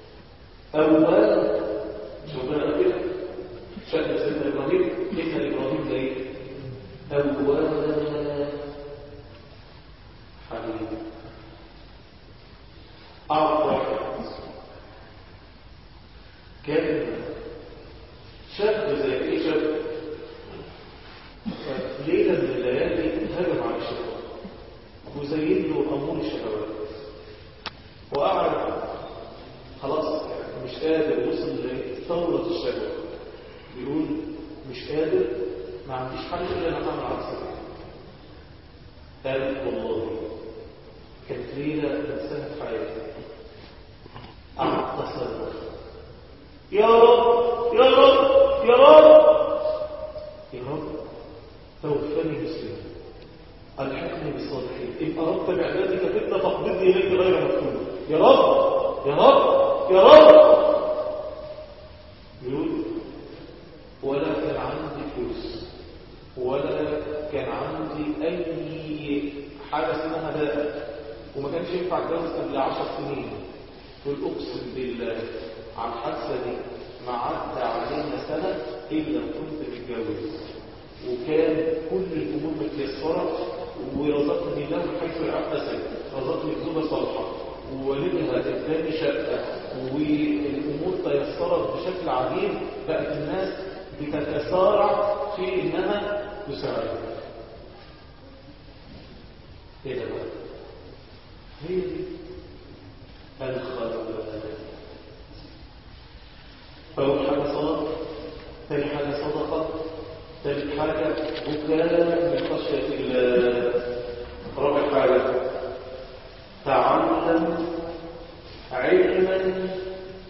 أولا شغلنا كده شأن سيدنا إبراهيم إن إبراهيم زي أولا حبيبي أعرف واحد كان شاب زي ايه شاب ليلة من الليالي هجم على الشيطان وزين له أمور الشهوات وقعد خلاص يعني مش قادر وصل لثورة الشهوة بيقول مش قادر ما عنديش حل إلا أنا أعمل عكس قال والله كانت ليلة إنسان في حياتي قعدت أصرخ يا رب يا رب يا رب يا رب توفني مسلما الحقني بالصالحين إن أردت بعبادك فتنة فاقبضني إليك غير مفتون يا رب يا رب يا رب يقول ولا كان عندي فلوس ولا كان عندي أي حاجة اسمها داء وما كانش ينفع اتجوز قبل عشر سنين قل أقسم بالله على الحادثة دي ما عدى علينا سنة إلا كنت متجوز وكان كل الأمور متيسرة ورزقني له حيث العبد رزقني زوجة صالحة ووالدها اداني شقة والأمور تيسرت بشكل عجيب بقت الناس بتتسارع في إنها تساعد ايه ده بقى؟ هي دي الخلق فأول حاجة صلاة ثاني حاجة صدقة ثالث حاجة بكاء من خشية الله رابع حاجة تعلم علما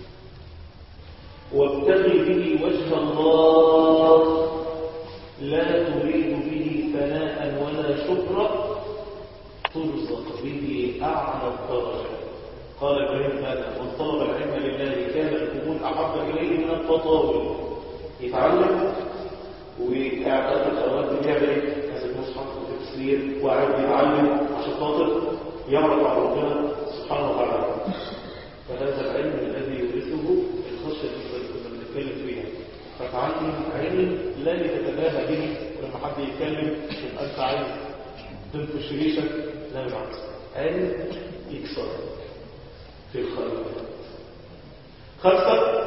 وابتغي به وجه الله لا تريد به ثناء ولا شكرا ترزق به أعلى الدرجة قال ابراهيم هذا من طلب العلم لله كان القبول احب اليه من التطاول يتعلم واعداد الاوقات بيعمل ايه؟ هذا المصحف وتفسير وقاعد بيتعلم عشان خاطر يعرف عن ربنا سبحانه وتعالى فهذا العلم الذي يورثه الخشيه اللي كنا بنتكلم فيها فتعلم علم لا لتتباهى به ولما حد يتكلم يبقى انت عايز تنفش ريشك لا بالعكس علم يكسرك في الخلق خمسة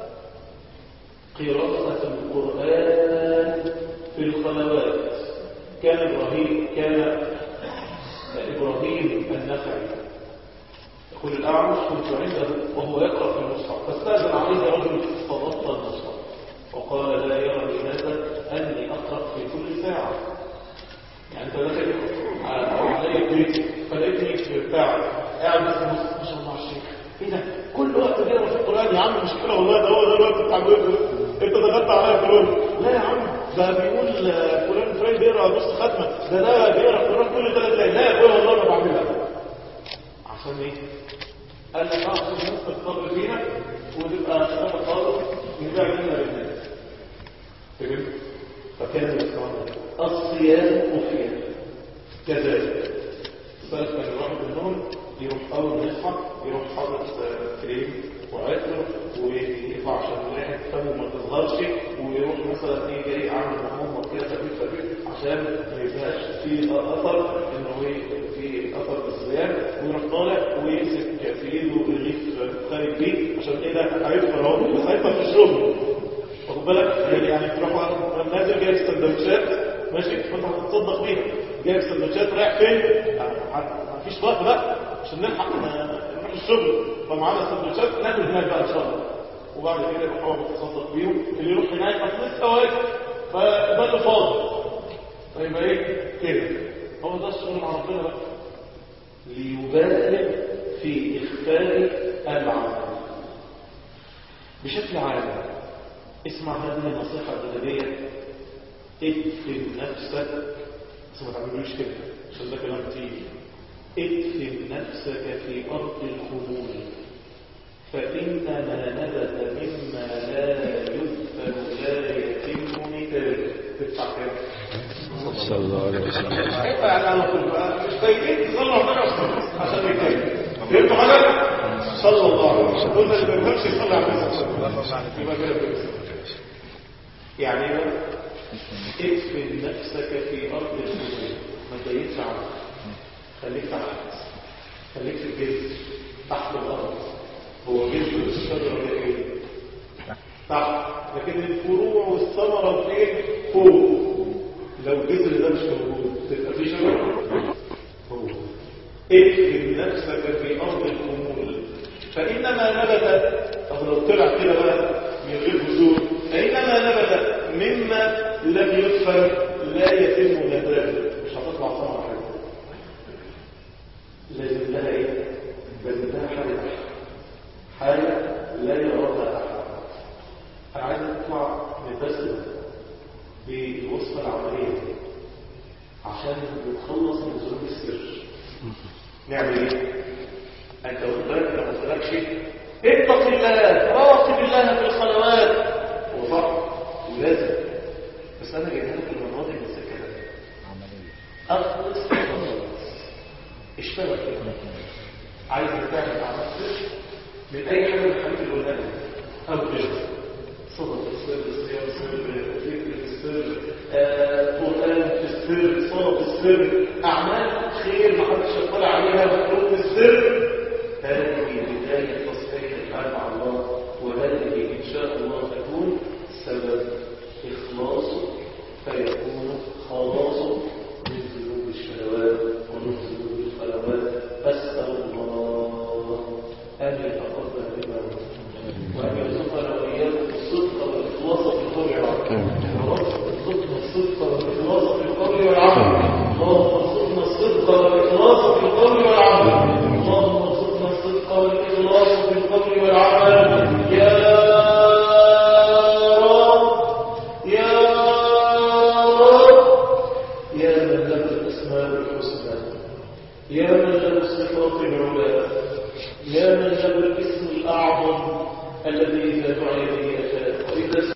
قراءة القرآن في الخلوات كان إبراهيم كان إبراهيم النخعي يقول الأعمش كنت عنده وهو يقرأ في المصحف فاستأذن عليه رجل فغطى المصحف وقال لا يرى لماذا أني أقرأ في كل ساعة يعني انت داخل علي البيت فلقيتني في بتاع قاعد بس ما شاء الله على الشيخ ايه ده كل وقت كده في القران يا عم مشكله والله ده هو ده الوقت بتاع الوقت انت ضغطت عليا كلهم لا يا عم ده بيقول فلان فلان بيقرا نص ختمه ده ده بيقرا القران كل ثلاث ليالي لا يا ابويا والله ما بعملها عشان ايه؟ قال لك اه عشان الناس تتقبل فينا وتبقى شباب الطالب نبيع منها للناس فهمت؟ فكان يسمعنا الصيام وفيا كذلك السلف كان الواحد منهم يروح اول ما يصحى يروح حاطط كريم وعطر ويرفع عشان ريحه فمه ما تظهرش ويروح مثلا ايه جاي عامل محمد كده خفيف خفيف عشان ما يبقاش في اثر انه في اثر الصيام ويروح طالع ويمسك في ايده الرغيف خارج بيه عشان ايه ده هيفطر اهو بس هيفطر في الشغل واخد بالك يعني تروح نازل جايب سندوتشات ماشي فانت هتتصدق بيها جايب سندوتشات رايح فين مفيش وقت بقى عشان نلحق نروح الشغل فمعانا سندوتشات ناكل هناك بقى ان شاء الله وبعد كده يروح هو بيتصدق بيهم اللي يروح هناك اصل لسه واقف فده اللي فاضي فيبقى ايه كده هو ده الشغل مع ربنا بقى ليبالغ في اخفاء العمل بشكل عام اسمع هذه النصيحة الأدبية ادفن نفسك بس ما تعملوش كده عشان ده كلام تقيل ادفن نفسك في أرض الخمول فإن ما نبت مما لا يدفن لا يتم مثاله تدفع كام؟ صلى الله عليه وسلم كيف يعني على طول بقى مش باينين تصلوا على النبي عشان يتكلم فهمتوا حاجه صلى الله عليه وسلم قلنا اللي ما بيفهمش يصلي على النبي صلى الله عليه وسلم يبقى كده بيفهم. يعني ايه بقى؟ ادفن نفسك في ارض الخمول ما تضيقش عنك خليك تحت خليك في الجذر تحت الارض هو جذر الشجره ده ايه تحت لكن الفروع والثمره فين فوق لو الجذر ده مش موجود تبقى في شجره فوق ادفن نفسك في ارض الخمول فانما نبت طب لو طلع كده بقى من غير بذور فانما نبت مما لم يدفن لا يتم نباته مش هتطلع ثمره حلوه لازم لها ايه لازم لها حاجه حاجه لا يراها احد انا عايز اطلع من الدرس ده بالوصفه العمليه دي عشان نتخلص من ظروف السر نعمل ايه انت واخد بالك لما قلتلكش اتق الله راقب الله في الخلوات هو صح ولازم بس انا جايبها لك المره دي بس كده اخلص خلاص اشتغل كده عايز تعمل على نفسك من اي حاجه من الحاجات اللي قلناها او كده صدق السر صيام السر فكر السر آه، قران في السر صلاه السر اعمال خير ما حدش يطلع عليها مخلوق السر هذه بدايه تصحيح الحال مع الله وهذه ان شاء الله تكون سبب اخلاصه فيكون خلاصه من ذنوب الشهوات ومن ذنوب الخلوات اسال الله ان يتقبل منا وأن يرزقنا وإياكم الصدق والإخلاص في القول والعمل ارزقنا الصدق والإخلاص في القول والعمل اللهم ارزقنا الصدق والإخلاص في القول والعمل اللهم ارزقنا الصدق والإخلاص في القول والعمل يا رب يا رب يا من له الأسماء الحسنى يا من له الصفات العلى يا من له الاسم الأعظم الذي إذا دعي به أجاب وإذا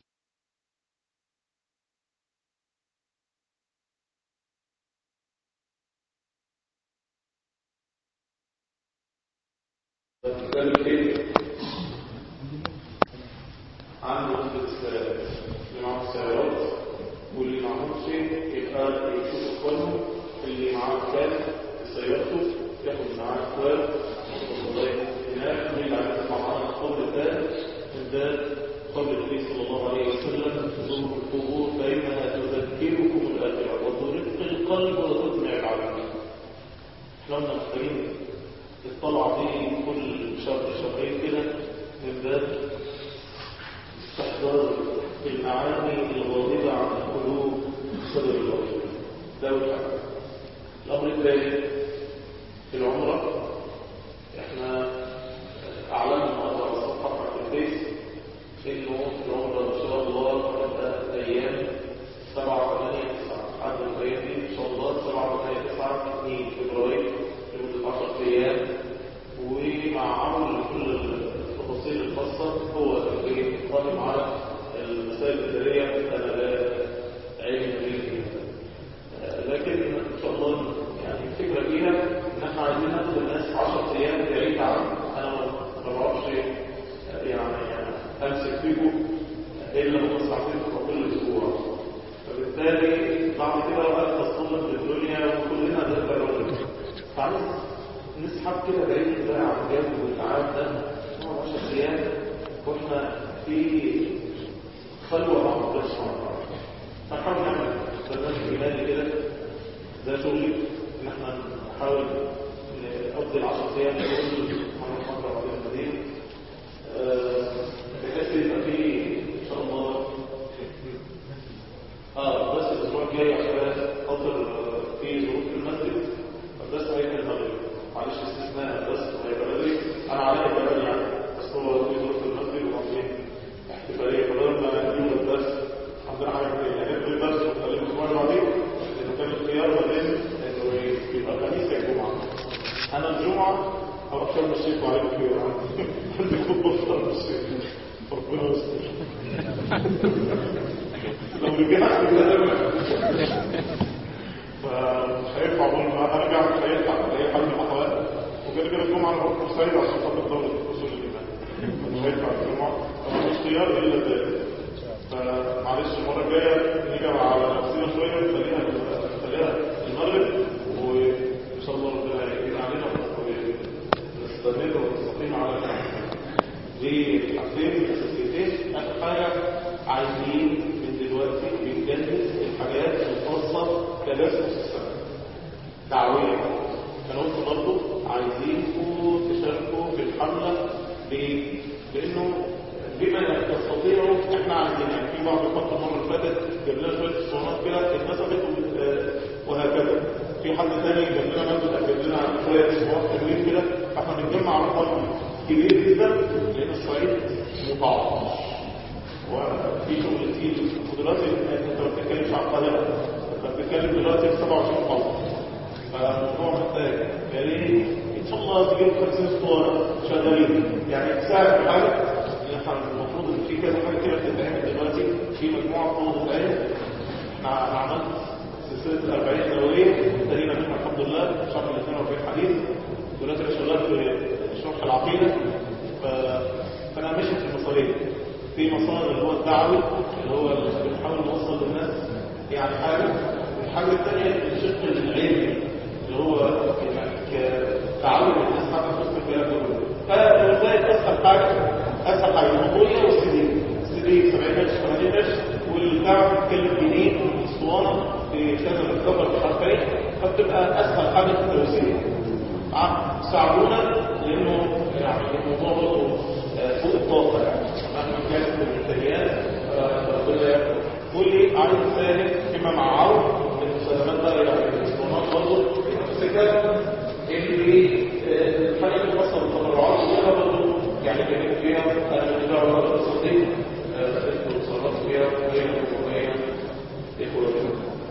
عنده كتب السيارات اللي معاه السيارات واللي معهوش يبقى يشوف اخوانه اللي معاه كام في سيارته ياخد معاه اخوان والله هناك من اللي عايز يسمع معانا القول الثاني ده قول النبي صلى الله عليه وسلم زوروا القبور فإنها تذكركم الآخرة وترق القلب وتطمع العمل احنا قلنا محتاجين نطلع فيه كل شهر شهرين كده من باب استحضار المعاني الغالبة عن القلوب صدر الرسول ده أول حاجة الأمر الثاني في العمرة احنا أعلنا مرة على صفحة في الفيس إنه في العمرة إن شاء الله هتبقى أيام سبعة ثمانية تسعة عدد الأيام دي إن شاء الله سبعة ثمانية تسعة اثنين فبراير لمدة 10 أيام ومع عمل كل التفاصيل الخاصة هو اللي قائم على المسائل الإدارية أنا لا علم به لكن إن شاء الله يعني الفكرة فيها إن احنا عايزين ناخد الناس 10 أيام بعيد عن أنا ما بعرفش يعني أمسك فيكم إلا هم ساعتين في كل أسبوع فبالتالي بعد كده بقى تصطدم بالدنيا وكلنا نقدر ولا تعالوا نسحب كده بعيد بقى عن الجو والتعب ده 10 أيام واحنا في خلوة مع ربنا سبحانه وتعالى نحاول نعمل برنامج إيماني ده شغلي ان احنا نحاول نقضي العشر ايام اللي كل مره مره بعدين المدينه آه، بحيث يبقى في ان شاء الله اه بس الاسبوع الجاي عشان خاطر آه، في ظروف في المسجد بس هيبقى المغرب معلش استثناء بس هيبقى بدري انا عليا كمان يعني بس هو في ظروف في المسجد وبعدين احتفاليه فبدل ما يوم الدرس عندنا حاجه كده يعني في الدرس ونخليه الاسبوع اللي بعديه لانه كان الخيار ما بين انه يبقى الخميس يا الجمعه انا الجمعه اروح شرم الشيخ وعليكم خير عندي خطبه في شرم الشيخ ربنا يستر لو رجعت كده فمش هينفع اقول ما ارجع مش هينفع اي حل من الاحوال وكده كده الجمعه انا بروح بورسعيد عشان خاطر دوله اصول الايمان مش هينفع الجمعه مش خيار الا ذلك فمعلش المره الجايه نيجي على نفسنا شويه نخليها نخليها المغرب وان شاء الله ربنا يهدينا علينا ونستمر ونستقيم على ذلك دي حاجتين اساسيتين اخر حاجه عايزين من دلوقتي بنجهز الحاجات الخاصه كلاسمس السنه دعويه انا قلت برضه عايزينكم تشاركوا في الحمله ب- لانه بما تستطيعوا احنا عايزين يعني في بعض الفتره المره اللي فاتت جاب لنا شويه اسطوانات كده اتنسبت وبت- وهكذا في حد تاني جاب لنا ماده جاب لنا شويه اسطوانات حلوين كده فاحنا بنجمع رقم كبير جدا لان الصعيد متعطش وفي شغل كتير ودلوقتي انت ما بتتكلمش عن القاهره انت بتتكلم دلوقتي في 27 قوم فالموضوع محتاج يا ريت ان شاء الله تجيب 50 اسطوانه شغالين يعني تساعد في حاجه ان احنا المفروض ان في كذا حاجه كده بتتعمل دلوقتي في مجموعه طلبه علم احنا انا عملت سلسله ال 40 نوويه ابتدينا منها الحمد لله شرح ال 42 حديث دلوقتي انا شغال في شرح العقيده ف- فانا ماشي في المصاريف في مسار اللي هو الدعوي اللي هو اللي بنحاول نوصل للناس يعني حاجه الحاجه الثانيه الشق العلمي اللي هو يعني تعلم الناس حتى تفهم الكلام ده كله فلذلك اسهل حاجه اسهل حاجه الموضوعيه والسي دي السي دي 70 قرش 80 قرش والبتاع بتتكلم جنيه اسطوانه في كذا بتكبر بحرفين فبتبقى اسهل حاجه في التوزيع ع- ساعدونا لانه يعني الموضوع برضه آه، فوق الطاقه يعني مهما كانت الامكانيات آه، ربنا يكرم واللي عايز يساهم فيما مع عون المساهمات بقى يعني الاسطوانات برضه السكه اللي آه، الحاجات الخاصه بالتبرعات وغيرها برضه يعني بنجيب فيها انا من الدعوه الرئيس الصديق انتوا اتصرفتوا فيها وهي وهي اخوه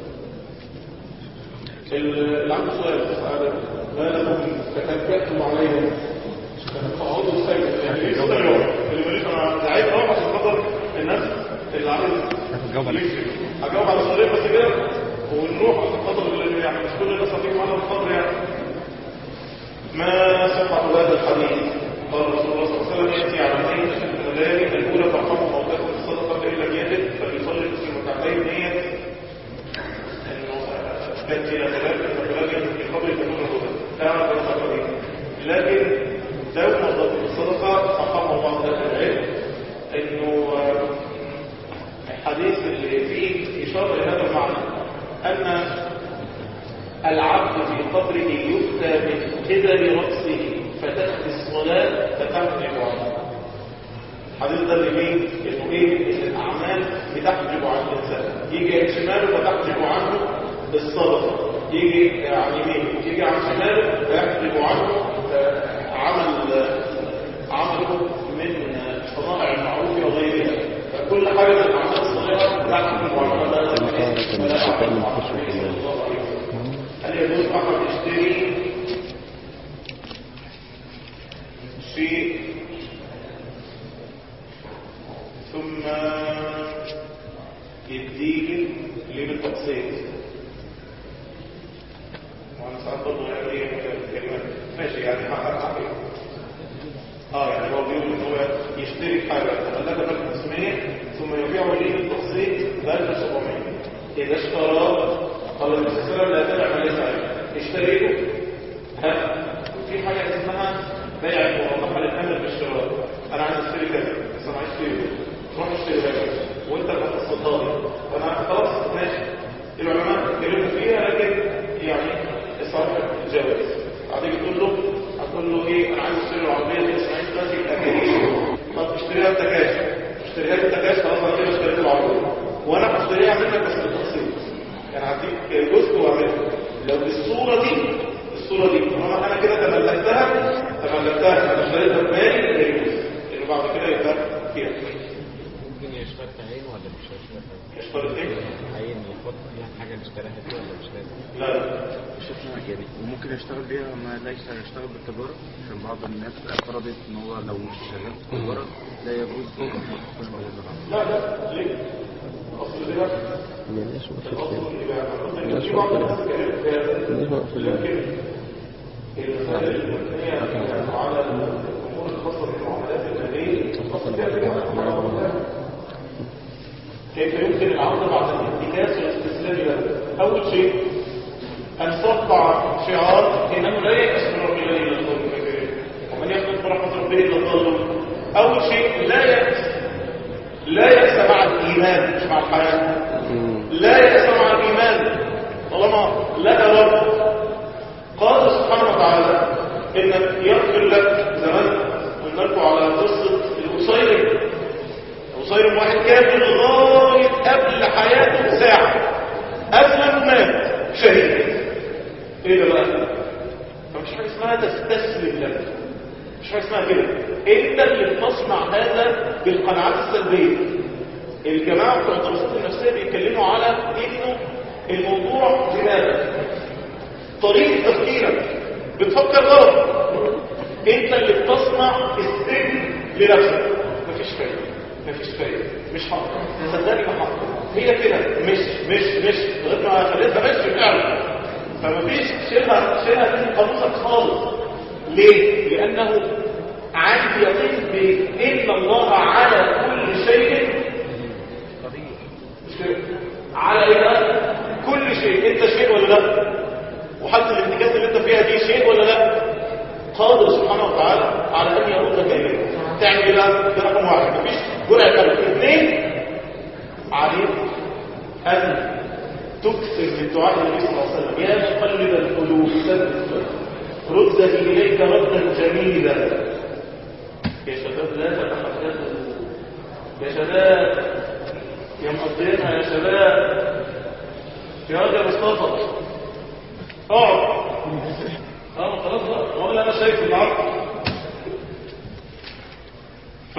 اللي عنده سؤال بس عادة ما لكم تكتبتم عليهم فاقعدوا السجن يعني ايه استمروا اللي ماليش انا دعيت اهو عشان خاطر الناس اللي عايز هتجاوب عليك. هجاوب على السؤالين بس كده ونروح عشان خاطر اللي- يعني مش كل الناس هتيجي معانا الخطر يعني ما صحة هذا الحديث قال رسول الله صلى الله عليه وسلم يأتي على مين أشد من الليالي الأولى ترحمه موتاكم الصدقة فإن لم يجد فليصلي مسلم ركعتين نية انه جت الى ثلاثه فثلاثه في قبل تكون الهدى كانت الصدقه دي لكن داود مرضات الصدقه فقام بعض اهل العلم انه آه، الحديث اللي فيه اشاره لهذا المعنى ان العبد في قبره يفتى من قبل راسه فتاتي الصلاه فتحجب عنه الحديث ده اللي فيه انه ايه ان الاعمال بتحجب عن الانسان يجي عن شماله فتحجب عنه الصدقه يجي عن يمينه يجي عن شماله فيحجب عنه آه، عمل آه، عمله من آه، صنائع المعروف وغيرها فكل حاجه من الاعمال الصالحه تحجب عنها ده فلا أعلم عن النبي صلى الله عليه وسلم. هل يجوز احد يشتري شيء ثم يديك ليه بالتقسيط وانا ساعات برضه يعني ايه كلمات ماشي يعني هقطع فيه اه يعني هو بيقول ان هو يشتري حاجه ثلاثه ب 500 ثم يبيعه ليه بالتقسيط ب 1700 اذا اشترى قال النبي صلى الله عليه وسلم لا تبع ما ليس عليه اشتريته ها وفي حاجه اسمها بيع المرافقه للامر بالشراء انا عايز اشتري كذا بس انا عايز اشتري كذا روح اشتري كذا وانت اللي هتقسطها لي وانا خلاص ماشي العلماء اتكلموا فيها لكن الجواز هتيجي تقول له هتقول له ايه انا عايز اشتري العربيه دي اسماعيل دلوقتي الاكاديمي طب اشتريها بتكاش اشتريها بتكاش خلاص انا كده اشتريت العربيه وانا هشتريها منك بس بالتقسيط يعني هديك جزء واعملها لو بالصوره دي الصوره دي طالما انا كده تملكتها تملكتها انا اشتريتها بمالي يجوز اللي بعد كده يبقى فيها ممكن يشترط عين ولا مش هيشترط اشترط ايه؟ عين يحط فيها حاجة اللي اشتراها دي ولا مش لازم لا لا شفنا يعني وممكن يشتغل بيها ما ليس يشتغل بالتجارة عشان بعض الناس اعترضت ان هو لو مش شغال في التجارة لا يجوز لا لا ليه؟ اصل دي بقى مالناش وقت الاصل كتير اللي بقى في بعض الناس اتكلمت في هذا مالناش وقت لكن المسائل المبنية على الأمور الخاصة بالمعاملات المالية كيف يمكن العودة بعد الانتكاس والاستسلام له؟ أول شيء أن تطبع شعار إنه لا يأس من رب الله إلا الظلم ومن يخلق برحمة ربه إلا الظلم أول شيء لا يأس لا يأس مع الإيمان مش مع الحياة لا يأس مع الإيمان طالما لا رب قال سبحانه وتعالى إنك يغفر لك زمان قلنا لكم على قصة الأسيرم الأسيرم واحد كان لغاية قبل حياته ساعة قبل ما مات شهيد ايه ده بقى فمش حاجة اسمها تستسلم لك مش حاجة اسمها كده انت اللي بتصنع هذا بالقناعات السلبية الجماعة بتوع الدراسات النفسية بيتكلموا على انه الموضوع دماغك طريقة تفكيرك بتفكر غلط انت اللي بتصنع السجن لنفسك مفيش فايدة مفيش فايدة مش حق صدقني ما حق هي كده مش مش مش لغايه ما خليتها مش فعلا فمفيش شيلها شيلها من قاموسك خالص ليه؟ لأنه عندي يقين بإن الله على كل شيء مش كده؟ على إيه بقى؟ كل شيء انت شيء ولا لا وحالة الانتكاس اللي انت فيها دي شيء ولا لا قادر سبحانه وتعالى على ان يردك اليه تعمل ايه بقى ده رقم واحد مفيش جرعه قلب اثنين عليك ان تكثر من دعاء النبي صلى الله عليه وسلم يا مقلب القلوب ثبت ردني اليك ردا جميلا يا شباب لا تتحدثوا يا شباب يا مقضينا يا شباب يا راجل يا مصطفى اقعد اه خلاص بقى هو اللي انا شايفه النهارده ف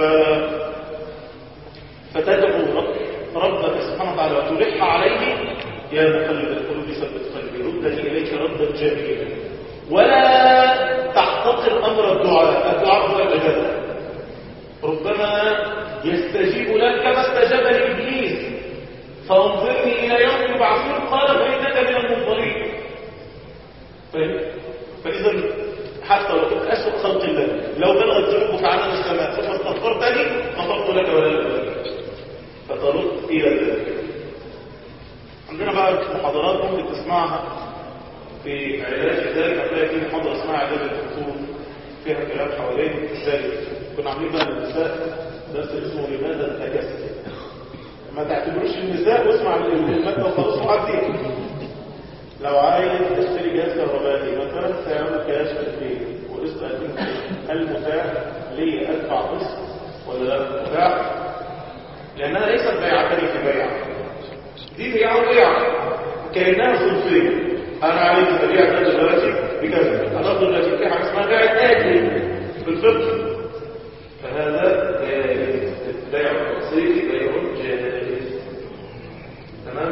فتدعو رب ربك سبحانه وتعالى وتلح عليه يا مقلب القلوب ثبت قلبي ردني اليك ردا جميلا ولا تحتقر امر الدعاء الدعاء هو العباده ربما يستجيب لك كما استجاب لابليس فانظرني الى يوم يبعثون قال فانك من المنظرين فاهم فاذا حتى لو كنت اسوء خلق الله لو بلغت ذنوبك عنان السماء ثم استغفرتني غفرت لك ولا لك فترد الى ذلك عندنا بقى محاضرات ممكن تسمعها في علاج ذلك هتلاقي في محاضره اسمها علاج الخطوط فيها كلام حوالين ذلك كنا عاملين بقى للنساء درس اسمه لماذا التكسل ما تعتبروش النساء واسمع المادة وخلاص وعديه لو عايز تشتري جهاز كهربائي مثلا سعره كاش في البيت وقسط 2000 هل متاح لي ادفع قسط ولا لا متاح؟ لانها ليست بيعة في بيع دي بيعة وبيعة كانها صنفيه انا عايز ابيع ده دلوقتي بكذا انا افضل دلوقتي في حاجه اسمها بيع اجل بالفقه فهذا جائز البيع التقسيطي بيع جائز تمام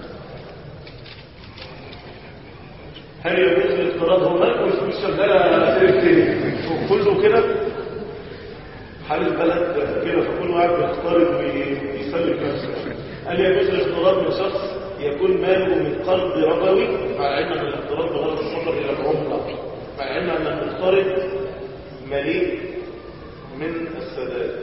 هل يجوز الاقتراض هو مالك والفلوس شغاله سيرتين وكله كده حال البلد كده فكل واحد بيقترض ويسلك نفسه هل يجوز الاقتراض من شخص يكون ماله من قرض ربوي مع العلم ان الاقتراض بغض النظر الى العمله مع العلم ان المقترض مليء من السداد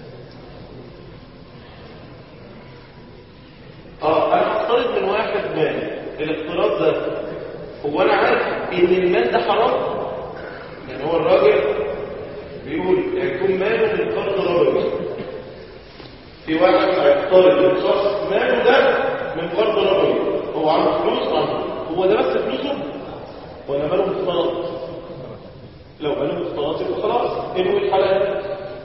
اه انا اقترض من واحد مال الاقتراض ده هو انا عارف ان المال ده حرام يعني هو الراجل بيقول يكون ماله من قرض ربوي في واحد هيقترض من شخص ماله ده من قرض ربوي هو عنده فلوس عنده هو ده بس فلوسه ولا ماله مختلط لو ماله مختلط يبقى خلاص انوي الحلال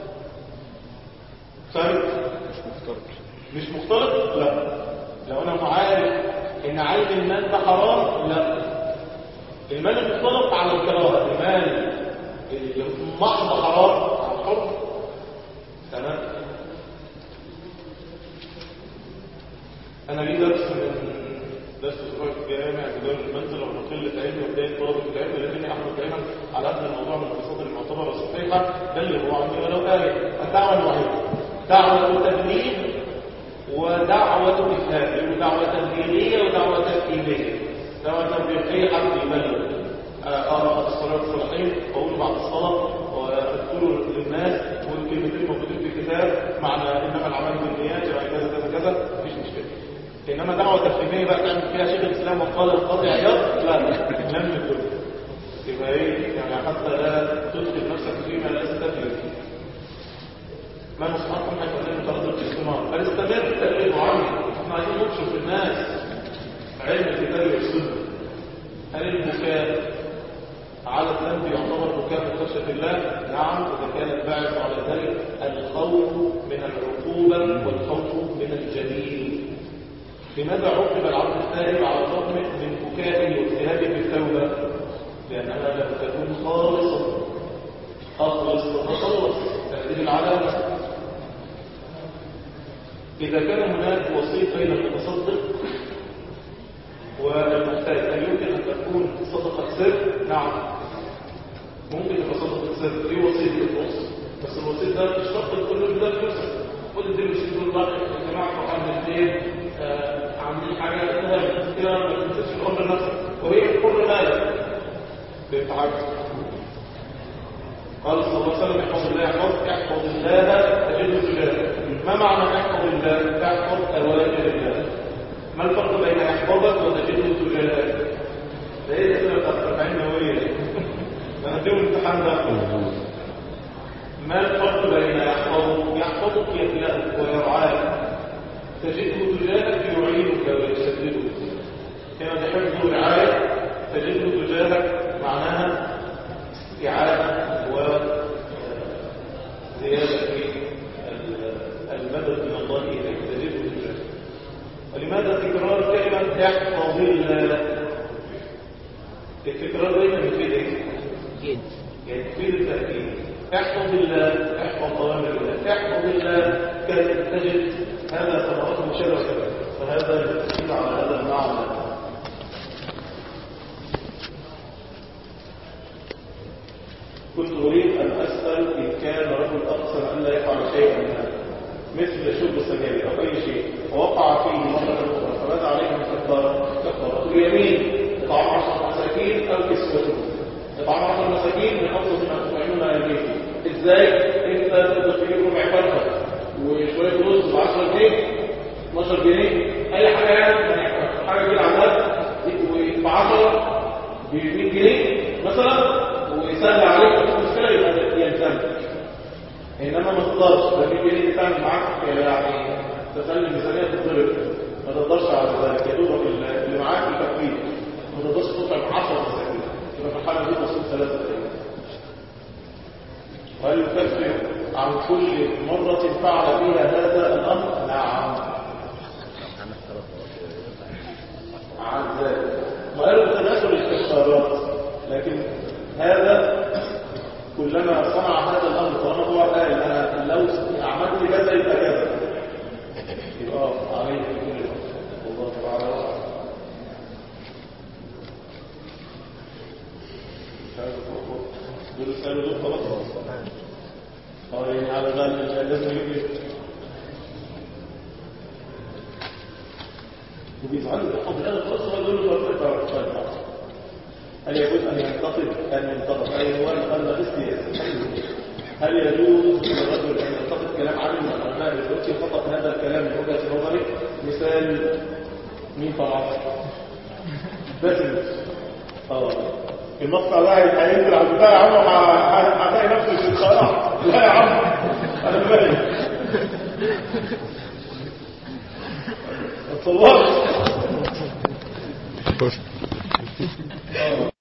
فهمت مش مختلط لا لو انا عارف ان عين المال ده حرام لا المال المختلط على الكراهه المال اللي محض حرام على الحر تمام انا ليه درس من درس اسبوع في الجامع بدون المنزل ومن قله علم وبدايه طلبه العلم لكني احمد دايما على ان الموضوع من المصادر المعتبره صحيحه بل اللي هو عندي ولو ايه الدعوه الوحيده دعوه تبليغ ودعوه افهام ودعوه تبليغيه ودعوه تفهيميه دعوه تبليغيه حد يبلغ اقرا الصلاه الصالحين واقول بعد الصلاه واذكر للناس والكلمتين الموجودين في الكتاب معنى انما الاعمال بالنيات يعني كذا كذا كذا مفيش مشكله انما دعوه تفهيميه بقى تعمل فيها شيخ الاسلام وقال القاضي عياض لا لم يكن يبقى ايه يعني حتى لا تدخل نفسك فيما لا تستفيد فيه ما نصحكم حتى لا نتردد في الاستمرار بل استمر التأليف عني احنا عايزين ننشر في الناس علم الكتاب والسنه هل البكاء على الذنب يعتبر بكاء من خشيه الله نعم اذا كان الباعث على ذلك الخوف من العقوبه والخوف من الجليل لماذا عوقب العبد التائب على الرغم من بكائه واجتهاده في التوبه لانها لم تكن خالصه اخلص وتخلص هذه العلامه اذا كان هناك وسيط بين المتصدق والمحتاج هل يمكن ان تكون صدقه سر نعم ممكن تبقى صدقه سر في وسيط يخلص بس الوسيط ده مش شرط كل ده فلوسك خد دي مش تقول بقى يا جماعه طبعا الاثنين عاملين حاجه اسمها كده ما تنساش الامر نفسك وهي حر مالك بتعب قال صلى الله عليه وسلم احفظ الله يحفظك احفظ الله تجده تجاهك ما معنى احفظ الله تحفظ اوامر الله ما الفرق بين يحفظك وتجده تجاهك ده ايه الاسئله بتاعت 40 نوويه انا اديهم الامتحان ده ما الفرق بين يحفظك يحفظك يخلقك ويرعاك تجده تجاهك يعينك ويسددك كما تحفظ رعايه تجده تجاهك معناها استعانه وزياده في المدد من الله اليك تجده تجاهك ولماذا تكرار كلمه يحفظ الله التكرار دايما يفيد ايه؟ يفيد التاكيد احفظ الله احفظ اوامر الله احفظ الله تجد هذا ثمرات مشرفه فهذا يدل على هذا المعنى كنت اريد ان اسال ان كان رجل اقسم ان لا يفعل شيئا من هذا مثل شرب السجاير او اي شيء ووقع فيه مره اخرى فماذا عليه من كفاره كفاره اليمين اطعام عشره مساكين او كسوتهم اطعام عشره مساكين من افضل ما تطعمون اهليكم ازاي انت تقدر تجيب ربع فرخه وشويه رز ب 10 جنيه 12 جنيه اي حاجه يعني حاجه كده عمال ب 10 ب 100 جنيه مثلا ويسهل عليك المشكله يبقى يلزمك انما ما تقدرش ده 100 جنيه تعمل معاك يعني تخلي الميزانيه تتضرب ما تقدرش على ذلك يا دوبك اللي معاك يكفيك ما تقدرش تطعم 10 مساكين يبقى في الحاله دي تصوم ثلاثه ايام وهل يكفر عن كل مرة فعل فيها هذا الأمر؟ نعم عن ذلك وقالوا تناسل الكفارات لكن هذا كلما صنع هذا الأمر طالما هو قال أنا لو عملت كذا يبقى كذا يبقى عليه في كل والله تعالى وعلا دول سألوا دول خلاص اه يعني على بال لازم يجي وبيزعلوا يحفظ هذا خلاص هو يقول له فرق هل يجوز ان ينتقد ان ينتقد اي هو الماجستير هل يجوز للرجل ان ينتقد كلام عالم من العلماء للوقت خطا هذا الكلام من وجهه نظري مثال مين طبعا باسم اه المقطع ده هينزل على البتاع يا عم هتلاقي نفسك في القناع لا يا عم انا مالي اتصورت